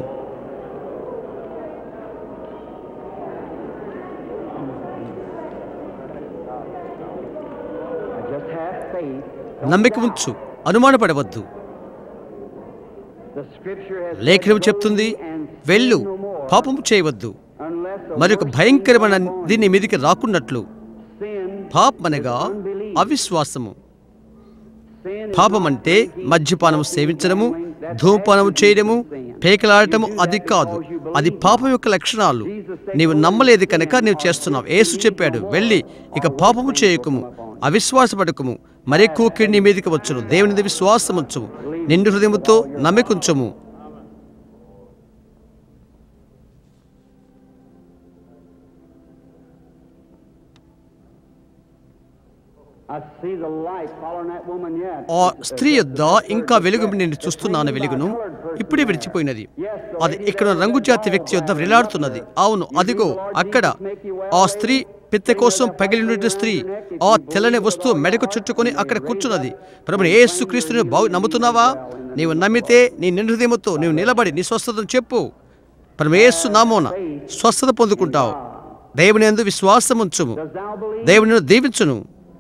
I just have faith. నమ్మిక ఉంచు అనుమానపడవద్దు The scripture has లేఖనం said, చెప్తుంది "Go ye and sin వెళ్ళు no more, పాపము చేయవద్దు unless a మరి ఒక worse భయంకరమైన thing is upon దీని you." మీదికి రాకున్నట్లు Sin పాపమనగా is unbelief. అవిశ్వాసము Sin is పాపం not అంటే drinking, మద్యపానము smoking, సేవించడము gambling. That's ధూమపానము attributes చేయడము of sin. పేకలాడటము You do అది that కాదు because you అది believe. పాపం యొక్క లక్షణాలు నీవు నమ్మలేదు కనుక నీవు చేస్తున్నావు యేసు చెప్పాడు వెళ్ళి ఇక పాపము చేయకుము అవిశ్వాసపడకుము మరెక్కువ కీడు నీ మీదకి వచ్చును దేవుని విశ్వాసముంచుము నిండు హృదయముతో నమ్మికుంచము I see the light following that woman yet. ఆ స్త్రీ యొద్ద ఇంకా వెలుగు నేను చూస్తున్నాను వెలుగును ఇప్పుడే విడిచిపోయినది అది ఇక్కడ ఉన్న రంగు జాతి వ్యక్తి యొద్ద వేలాడుతున్నది అవును అదిగో అక్కడ ఆ స్త్రీ పిత్తె కోసం పగిలిన స్త్రీ ఆ తెల్లని వస్తువు మెడకు చుట్టుకొని అక్కడ కూర్చున్నది ప్రభు యేసు క్రీస్తుని బాగు నమ్ముతున్నావా నీవు నమ్మితే నీ నిండుదయముతో నీవు నిలబడి నీ స్వస్థతను చెప్పు ప్రభు యేసు నామోన స్వస్థత పొందుకుంటావు దేవుని యందు విశ్వాసం ఉంచుము Does thou believe? దేవుని నిన్ను దీవించును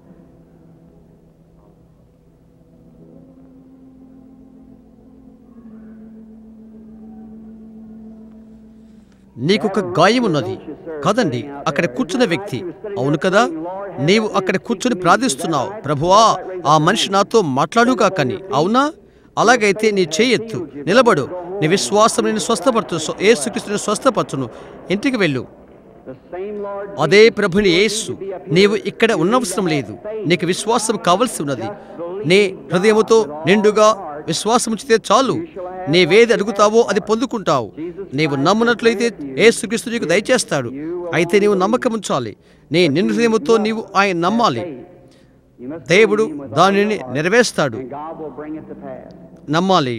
నీకొక గాయం ఉన్నది కదండి అక్కడ కూర్చున్న వ్యక్తి అవును కదా నీవు అక్కడ కూర్చుని ప్రార్థిస్తున్నావు ప్రభువా ఆ మనిషి నాతో మాట్లాడుగాకని అవునా అలాగైతే నీ చేయెత్తు నిలబడు నీ విశ్వాసం నేను స్వస్థపరచు ఏసుక్రీస్తుని స్వస్థపరచును ఇంటికి వెళ్ళు The same Lord అదే ప్రభుని యేసు నీవు ఇక్కడ ఉన్నవసరం లేదు నీకు విశ్వాసం కావలసి ఉన్నది నీ హృదయముతో నిండుగా విశ్వాసముంచితే చాలు నీవేది అడుగుతావో అది పొందుకుంటావు నీవు నమ్మునట్లయితే యేసుక్రీస్తు నీకు దయచేస్తాడు అయితే నీవు నమ్మకం ఉంచాలి నీ నిండు హృదయముతో నీవు ఆయన నమ్మాలి You must దేవుడు believe him with all దానిని your heart, నెరవేరుస్తాడు and God will bring it to pass. నమ్మాలి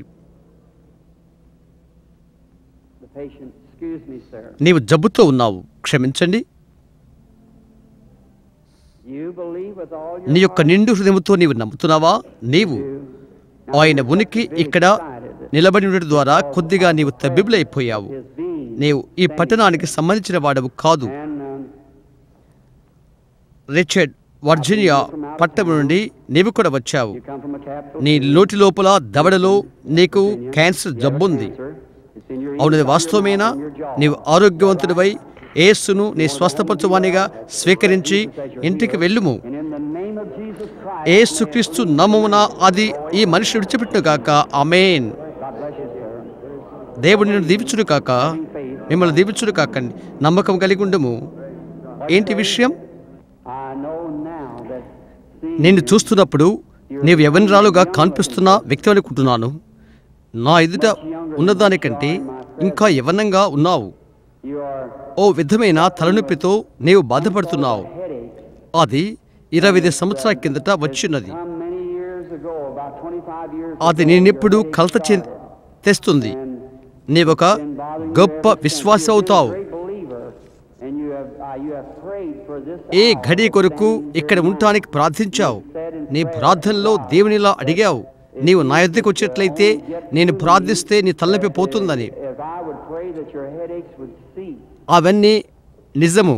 The patient, excuse me, sir. నీవు జబ్బుతో ఉన్నావు క్షమించండి You believe with all your నీ యొక్క heart, నిండు హృదయముతో నీవు నమ్ముతున్నావా నీవు you. ఆయన ఉనికి ఇక్కడ నిలబడి ఉండడం ద్వారా కొద్దిగా నీవు తబ్బిబులైపోయావు His being. నీవు ఈ పట్టణానికి సంబంధించిన వాడవు కాదు And um, రిచర్డ్ వర్జీనియా పట్టణం నుండి నీవు కూడా వచ్చావు you come from a capital నీ city. నోటి లోపల దవడలో నీకు Virginia. క్యాన్సర్ You have జబ్బుంది cancer. It's in your అవునది ears, on your వాస్తవమేనా mouth, on your jaw. నీవు ఆరోగ్యవంతుడివై యేసును నీ స్వస్థపరచువానిగా స్వీకరించి ఇంటికి వెళ్ళుము And in the name of Jesus Christ, యేసుక్రీస్తు నమ్మున అది ఈ మనిషి విడిచిపెట్టును కాక అమేన్ God bless you, sir. దేవుడు నిన్ను దీవించును కాక మిమ్మల్ని దీవించును కాకండి నమ్మకం కలిగి ఉండము ఏంటి విషయం I know now that seeing నిన్ను చూస్తున్నప్పుడు నీవు ఎవరిరాలుగా కనిపిస్తున్న వ్యక్తి అనుకుంటున్నాను నా ఎదుట ఉన్నదానికంటే ఇంకా యవనంగా ఉన్నావు you are ఓ విధమైన తలనొప్పితో నీవు బాధపడుతున్నావు headache. అది ఇరవై ఐదు సంవత్సరాల కిందట వచ్చిన్నది Come many years ago, about 25 years అది ago, నేనెప్పుడు your headache కలత చె started. తెస్తుంది And నీవొక been bothering you గొప్ప ever since. విశ్వాస You've been a అవుతావు great believer, and you have, uh, you have prayed for this A hour, ఘడి కొరకు standing ఇక్కడ here ఉండటానికి now. ప్రార్థించావు You've said in నీ prayer, ప్రార్థనలో God, దేవునిలా అడిగావు నీవు నా యొద్దకు వచ్చేట్లయితే నేను ప్రార్థిస్తే నీ తలనొప్పి పోతుందని If I would pray that your headaches would cease, అవన్నీ నిజము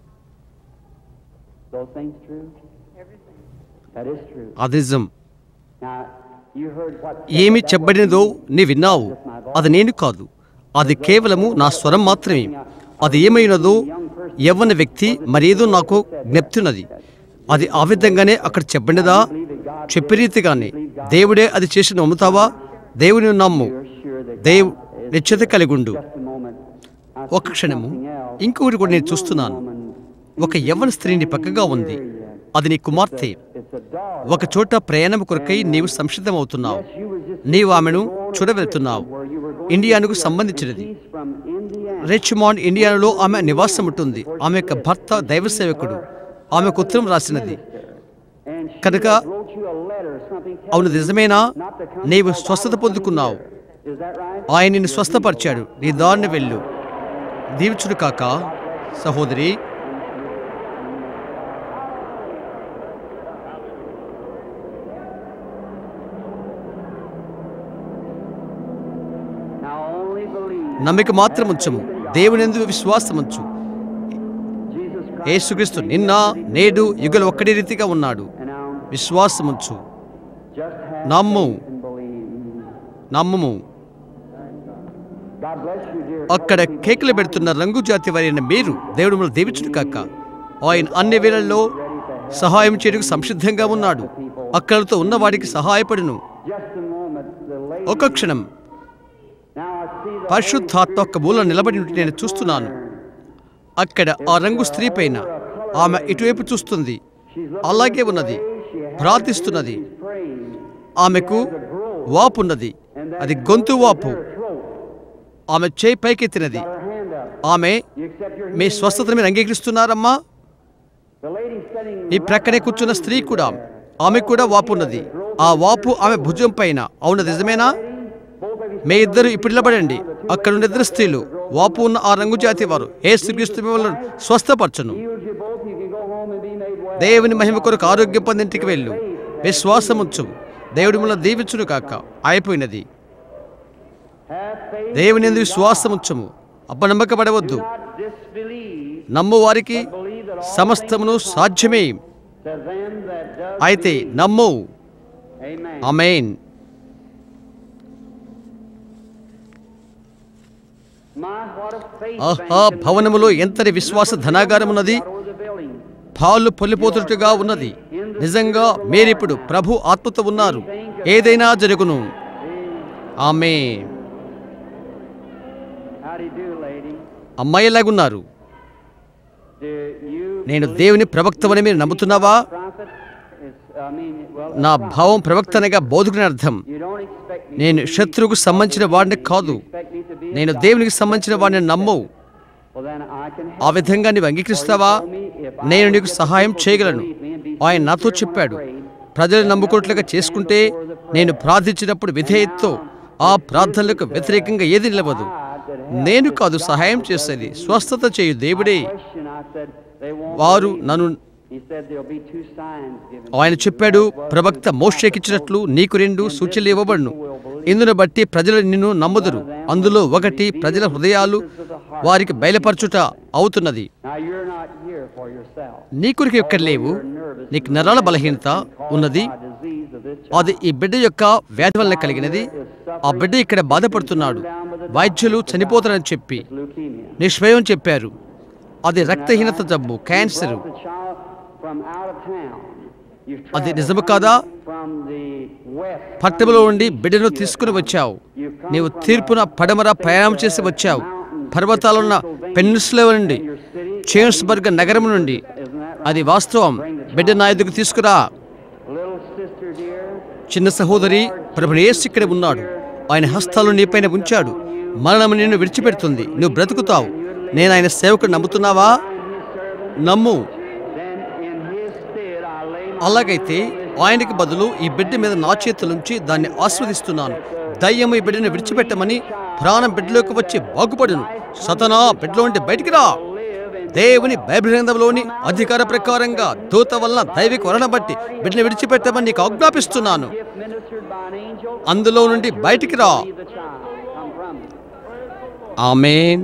those things true? That is true. అది నిజం Now, you heard what ఏమి చెప్పబడినదో నీ విన్నావు అది నేను కాదు అది కేవలము నా స్వరం మాత్రమే అది ఏమైనదో యవ్వన వ్యక్తి మరేదో నాకు జ్ఞప్తున్నది అది ఆ విధంగానే అక్కడ చెప్పబడినదా చెప్పే రీతిగానే దేవుడే అది చేసి నమ్ముతావా దేవుని నమ్ము you're sure that దేవు God is నిశ్చిత కలిగి ఉండు just a moment. I ఒక see క్షణము something else. ఇంకొకటి కూడా A నేను young చూస్తున్నాను woman ఒక యవ్వన స్త్రీని పక్కగా ఉంది అది నీ కుమార్తె It's a dog. ఒక చోట ప్రయాణం కొరకై నీవు సంసిద్ధమవుతున్నావు Yes, you was just నీవు ఆమెను going to చూడవెళ్తున్నావు Richmond, where you were going ఇండియానుకు to see a సంబంధించినది refugee from Indiana. రిచ్మాండ్ ఇండియాలో ఆమె నివాసం ఉంటుంది ఆమె యొక్క భర్త దైవ సేవకుడు ఆమెకు ఉత్తరం రాసినది And she కనుక wrote you a letter, something telling అవును you నిజమేనా not to come నీవు because I స్వస్థత was పొందుకున్నావు coming here. Is that right? ఆయన నిన్ను స్వస్థపరిచాడు నీ దారిని వెళ్ళు దీవించుడు కాక సహోదరి Now only believe నమ్మిక మాత్రం ఉంచము దేవుని ఎందు విశ్వాసం ఉంచు Jesus Christ యేసుక్రీస్తు నిన్న నేడు యుగలు ఒక్కడి రీతిగా ఉన్నాడు and now విశ్వాసం ఉంచు just have నమ్ము faith and believe. నమ్ముము God bless you, dear. అక్కడ కేకులు పెడుతున్న రంగు జాతి వారైన మీరు దేవుడు మిమ్మల్ని దీవించుడు కాక ఆయన అన్ని వేళల్లో సహాయం చేయడానికి సంసిద్ధంగా ఉన్నాడు అక్కడతో ఉన్నవాడికి సహాయపడును Just a moment. The lady. ఒక క్షణం Now I see the పరిశుద్ధాత్మ ఒక్క మూల నిలబడి ఉంటే నేను చూస్తున్నాను అక్కడ ఆ రంగు స్త్రీ పైన ఆమె ఇటువైపు చూస్తుంది అలాగే ఉన్నది ప్రార్థిస్తున్నది praying. ఆమెకు వాపున్నది అది గొంతు వాపు ఆమె చేయి పైకెత్తినది Her hand up. ఆమె You accept your me healing స్వస్థతను మీరు అంగీకరిస్తున్నారమ్మా The lady sitting ఈ ప్రక్కనే కూర్చున్న స్త్రీ కూడా ఆమె కూడా వాపు ఉన్నది ఆ వాపు ఆమె భుజం పైన అవును నిజమేనా both of you మీ ఇద్దరు ఇప్పుడు నిలబడండి అక్కడ ఉన్న ఇద్దరు స్త్రీలు వాపు ఉన్న ఆ రంగు జాతి వారు ఏ శ్రీకృష్ణ మిమ్మల్ని స్వస్థపరచును healed you both. You can go home and be made well. దేవుని మహిమ కొరకు ఆరోగ్యం పొందింటికి వెళ్ళు విశ్వాసం ఉంచు దేవుడి మిమ్మల్ని దీవించును కాక అయిపోయినది Have faith. దేవుని ఎందు విశ్వాసం ఉంచము అప్పనమ్మకపడవద్దు Not disbelieve. నమ్ము వారికి Believe that all సమస్తమును సాధ్యమే things to them that does అయితే believe. నమ్ము Amen. Amen My, what a faith ఆహా bank and భవనములో ఎంతటి విశ్వాస ధనాగారమున్నది out over the building. పాలు పొల్లిపోతున్నట్టుగా ఉన్నది నిజంగా మీరిప్పుడు ప్రభు ఆత్మతో ఉన్నారు ఏదైనా జరుగును ఆమె How do you do, lady? అమ్మాయిలాగున్నారు Do you నేను దేవుని ప్రవక్తమని మీరు నమ్ముతున్నావా prophet? It's, I mean, well, నా భావం ప్రవక్తనగా బోధకుని అర్థం you don't expect me నేను to be- శత్రువుకు సంబంధించిన వాడిని కాదు you expect me to be నేను a దేవునికి సంబంధించిన వాడిని నమ్మవు Well, then I can help ఆ విధంగా నీవు అంగీకరిస్తావా నేను నీకు సహాయం చేయగలను ఆయన నాతో చెప్పాడు ప్రజలు నమ్ముకోట్లుగా చేసుకుంటే నేను ప్రార్థించినప్పుడు విధేయతతో ఆ ప్రార్థనలకు వ్యతిరేకంగా ఏది నిలవదు నేను కాదు సహాయం చేసేది స్వస్థత చేయు దేవుడే question. I said, they won't వారు believe. నన్ను He said there'll be two signs given. ఆయన చెప్పాడు ప్రవక్త మోషేకిచ్చినట్లు నీకు రెండు సూచనలు ఇవ్వబడును ఇందును బట్టి ప్రజలు నిన్ను నమ్ముదురు అందులో ఒకటి ప్రజల హృదయాలు వారికి బయలుపరచుట అవుతున్నది Now you're not here for yourself. నీ కొరకు ఎక్కడ లేవు నీకు నరాల బలహీనత ఉన్నది By disease of this అది ఈ బిడ్డ యొక్క వ్యాధి వలన కలిగినది ఆ బిడ్డ ఇక్కడ బాధపడుతున్నాడు వైద్యులు చనిపోతారని చెప్పి leukemia. నిష్భయం చెప్పారు అది రక్తహీనత జబ్బు cancer The child from out of town. You've అది traveled నిజము కాదా from the west. పట్టణంలో నుండి బిడ్డను తీసుకుని వచ్చావు నీవు తీర్పున పడమర ప్రయాణం చేసి వచ్చావు పర్వతాలున్న పెన్నుస్లో నుండి చేన్స్బర్గ్ నగరం నుండి అది వాస్తవం బిడ్డ నా ఎదుగు తీసుకురా Little sister dear, చిన్న సహోదరి ప్రభుని యేసు ఇక్కడ ఉన్నాడు ఆయన హస్తాలు నీపైన ఉంచాడు మరణం నిన్ను విడిచిపెడుతుంది నువ్వు బ్రతుకుతావు నేను ఆయన సేవకుడు నమ్ముతున్నావా నమ్ము then in his stead I lay my అలాగైతే ఆయనకి బదులు ఈ బిడ్డ మీద నా చేతులుంచి దాన్ని ఆస్వాదిస్తున్నాను దయ్యము ఈ బిడ్డను విడిచిపెట్టమని ప్రాణం బిడ్డలోకి వచ్చి బాగుపడును సతనా బిడ్డలో ఉంటే బయటికి రా దేవుని బైబిల్ గ్రంథంలోని అధికార ప్రకారంగా దూత వలన దైవిక వరణ బట్టి బిడ్డను విడిచిపెట్టమని నీకు ఆజ్ఞాపిస్తున్నాను gift ministered by an angel. అందులో నుండి బయటికి రా Leave the child. Come from it. Amen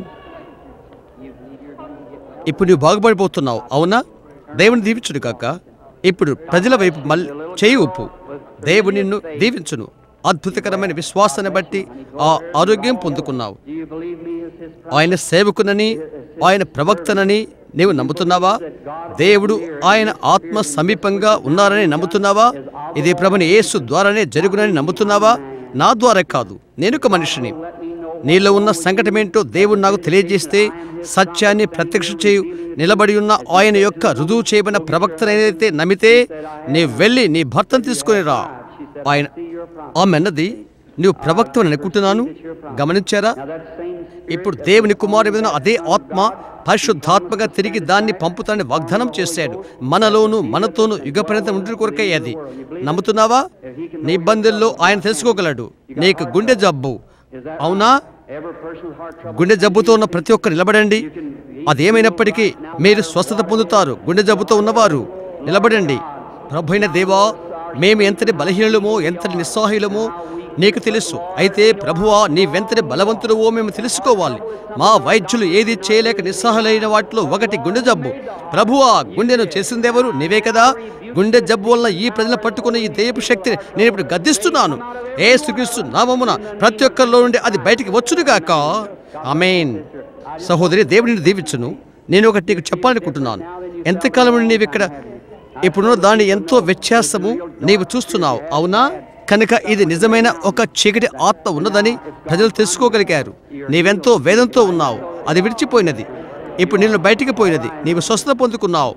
You believe you're going to get well. ఇప్పుడు నువ్వు బాగుపడిపోతున్నావు అవునా దేవుని దీవించుడు కాక ఇప్పుడు ప్రజల వైపు మళ్ళీ చేయి ఉప్పు దేవుడు నిన్ను దీవించును అద్భుతకరమైన విశ్వాసాన్ని బట్టి ఆ ఆరోగ్యం పొందుకున్నావు Do you believe me as his prophet? ఆయన సేవకునని ఆయన ప్రవక్తనని నీవు నమ్ముతున్నావా దేవుడు ఆయన ఆత్మ సమీపంగా ఉన్నారని నమ్ముతున్నావా ఇది ప్రభుని యేసు ద్వారానే జరుగునని నమ్ముతున్నావా నా ద్వారా కాదు నేను ఒక మనిషిని నీలో ఉన్న సంకటమేంటో దేవుడు నాకు తెలియజేస్తే సత్యాన్ని ప్రత్యక్ష చేయు నిలబడి ఉన్న ఆయన యొక్క రుజువు చేయబడిన ప్రవక్తనైతే నమ్మితే నీ వెళ్ళి నీ భర్తను తీసుకొని రా ఆయన ఆమె అన్నది నువ్వు ప్రవక్తని అనుకుంటున్నాను గమనించారా Now that same spirit ఇప్పుడు దేవుని కుమారు మీద అదే ఆత్మ పరిశుద్ధాత్మగా తిరిగి దాన్ని పంపుతానని వాగ్దానం చేశాడు మనలోను మనతోను యుగ పర్యంతం ఉండి కొరకై అది నమ్ముతున్నావా నీ ఇబ్బందుల్లో ఆయన తెలుసుకోగలడు నీకు గుండె జబ్బు అవునా every person's heart trouble. గుండె జబ్బుతో ఉన్న ప్రతి ఒక్కరు నిలబడండి అదేమైనప్పటికీ మీరు స్వస్థత పొందుతారు గుండె జబ్బుతో ఉన్నవారు నిలబడండి ప్రభైన దేవా మేము ఎంతటి బలహీనులమో ఎంతటి నిస్సహాయులమో నీకు తెలుసు అయితే ప్రభువా నీవెంతటి బలవంతుడవో మేము తెలుసుకోవాలి మా వైద్యులు ఏది చేయలేక నిస్సహాయులైన వాటిలో ఒకటి గుండె జబ్బు ప్రభువా గుండెను చేసిందెవరు నీవే కదా గుండె జబ్బు వల్ల ఈ ప్రజలను పట్టుకున్న ఈ దైవపు శక్తిని నేను ఇప్పుడు గద్దిస్తున్నాను ఏ శ్రీకృష్ణు నామమున ప్రతి ఒక్కరిలో నుండి అది బయటికి వచ్చునుగాక ఆమేన్ సహోదరి దేవుడిని దీవించును నేను ఒకటి నీకు చెప్పాలనుకుంటున్నాను ఎంతకాలం నుండి నీవు ఇక్కడ ఇప్పుడున్న దాని ఎంతో వ్యత్యాసము నీవు చూస్తున్నావు అవునా కనుక ఇది నిజమైన ఒక చీకటి ఆత్మ ఉన్నదని ప్రజలు తెలుసుకోగలిగారు నీవెంతో వేదంతో ఉన్నావు అది విడిచిపోయినది ఇప్పుడు నిన్ను బయటికి పోయినది నీవు స్వస్థత పొందుకున్నావు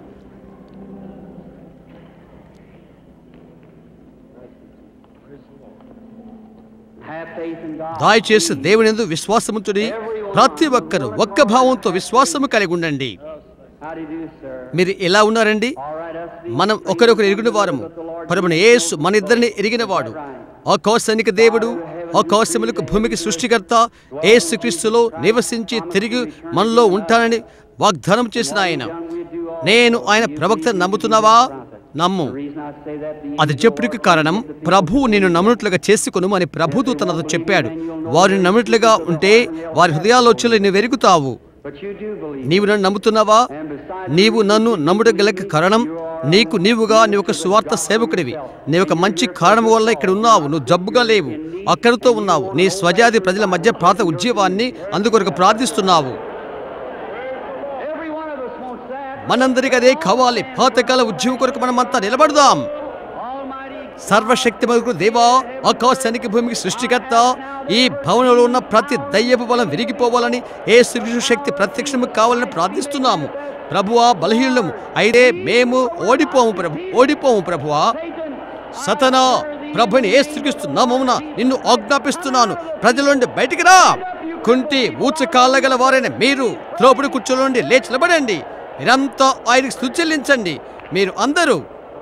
Have faith in God. దయచేసి దేవుని ఎందు విశ్వాసముంచుడి ప్రతి ఒక్కరు ఒక్క భావంతో విశ్వాసము కలిగి ఉండండి How do you do, sir? మీరు ఎలా ఉన్నారండి All right, us the మనం ఒకరొకరు ఎరిగిన వారము పరమున యేసు మన ఇద్దరిని ఎరిగినవాడు ఆకాశానికి దేవుడు ఆకాశములకు భూమికి సృష్టికర్త యేసు క్రీస్తులో నివసించి తిరిగి మనలో ఉంటానని వాగ్దానం చేసిన ఆయన నేను ఆయన ప్రవక్త నమ్ముతున్నావా నమ్ము reason I say that the అది చెప్పుడికి కారణం ప్రభువు నేను నమ్మునట్లుగా చేసుకును అని ప్రభుతో తనతో చెప్పాడు వారిని నమ్మునట్లుగా ఉంటే వారి హృదయాలోచనలు నువ్వు ఎరుగుతావు but you do believe. నీవు నన్ను నమ్ముతున్నావా And besides, నీవు నన్ను నమ్ముడగలక కారణం నీకు నీవుగా నీ ఒక సువార్త సేవకుడివి నీ ఒక మంచి కారణం వల్ల ఇక్కడ ఉన్నావు నువ్వు జబ్బుగా లేవు అక్కడితో ఉన్నావు నీ స్వజాతి ప్రజల మధ్య ప్రాత ఉద్యమాన్ని అందుకొరకు ప్రార్థిస్తున్నావు every one of us wants that. మనందరికి అదే కావాలి పాతకాల ఉద్యమం కొరకు మనమంతా నిలబడదాం Almighty సర్వశక్తి మరుగు దేవా ఆకాశానికి భూమికి సృష్టికర్త ఈ భవనంలో ఉన్న ప్రతి దయ్యపు బలం విరిగిపోవాలని ఏ శ్రీకృష్ణ శక్తి ప్రత్యక్షము కావాలని ప్రార్థిస్తున్నాము ప్రభువా బలహీనము అయితే మేము ఓడిపోము ప్రభు ఓడిపోము ప్రభువా సతనా ప్రభుని ఏ స్థితిస్తున్నామమున నిన్ను ఆజ్ఞాపిస్తున్నాను ప్రజల నుండి బయటికి రా కుంటి ఊచ కాళ్ళగల వారైన మీరు త్రోపుడు కుర్చీలో నుండి లేచి నిలబడండి మీరంతా ఆయనకు స్థుతి చెల్లించండి మీరు అందరూ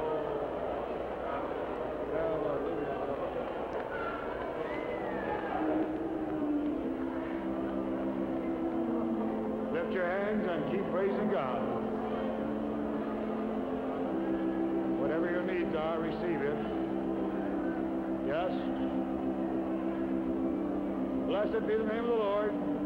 Lift your hands and keep praising God. Whatever your needs are, receive it. Yes? Blessed be the name of the Lord.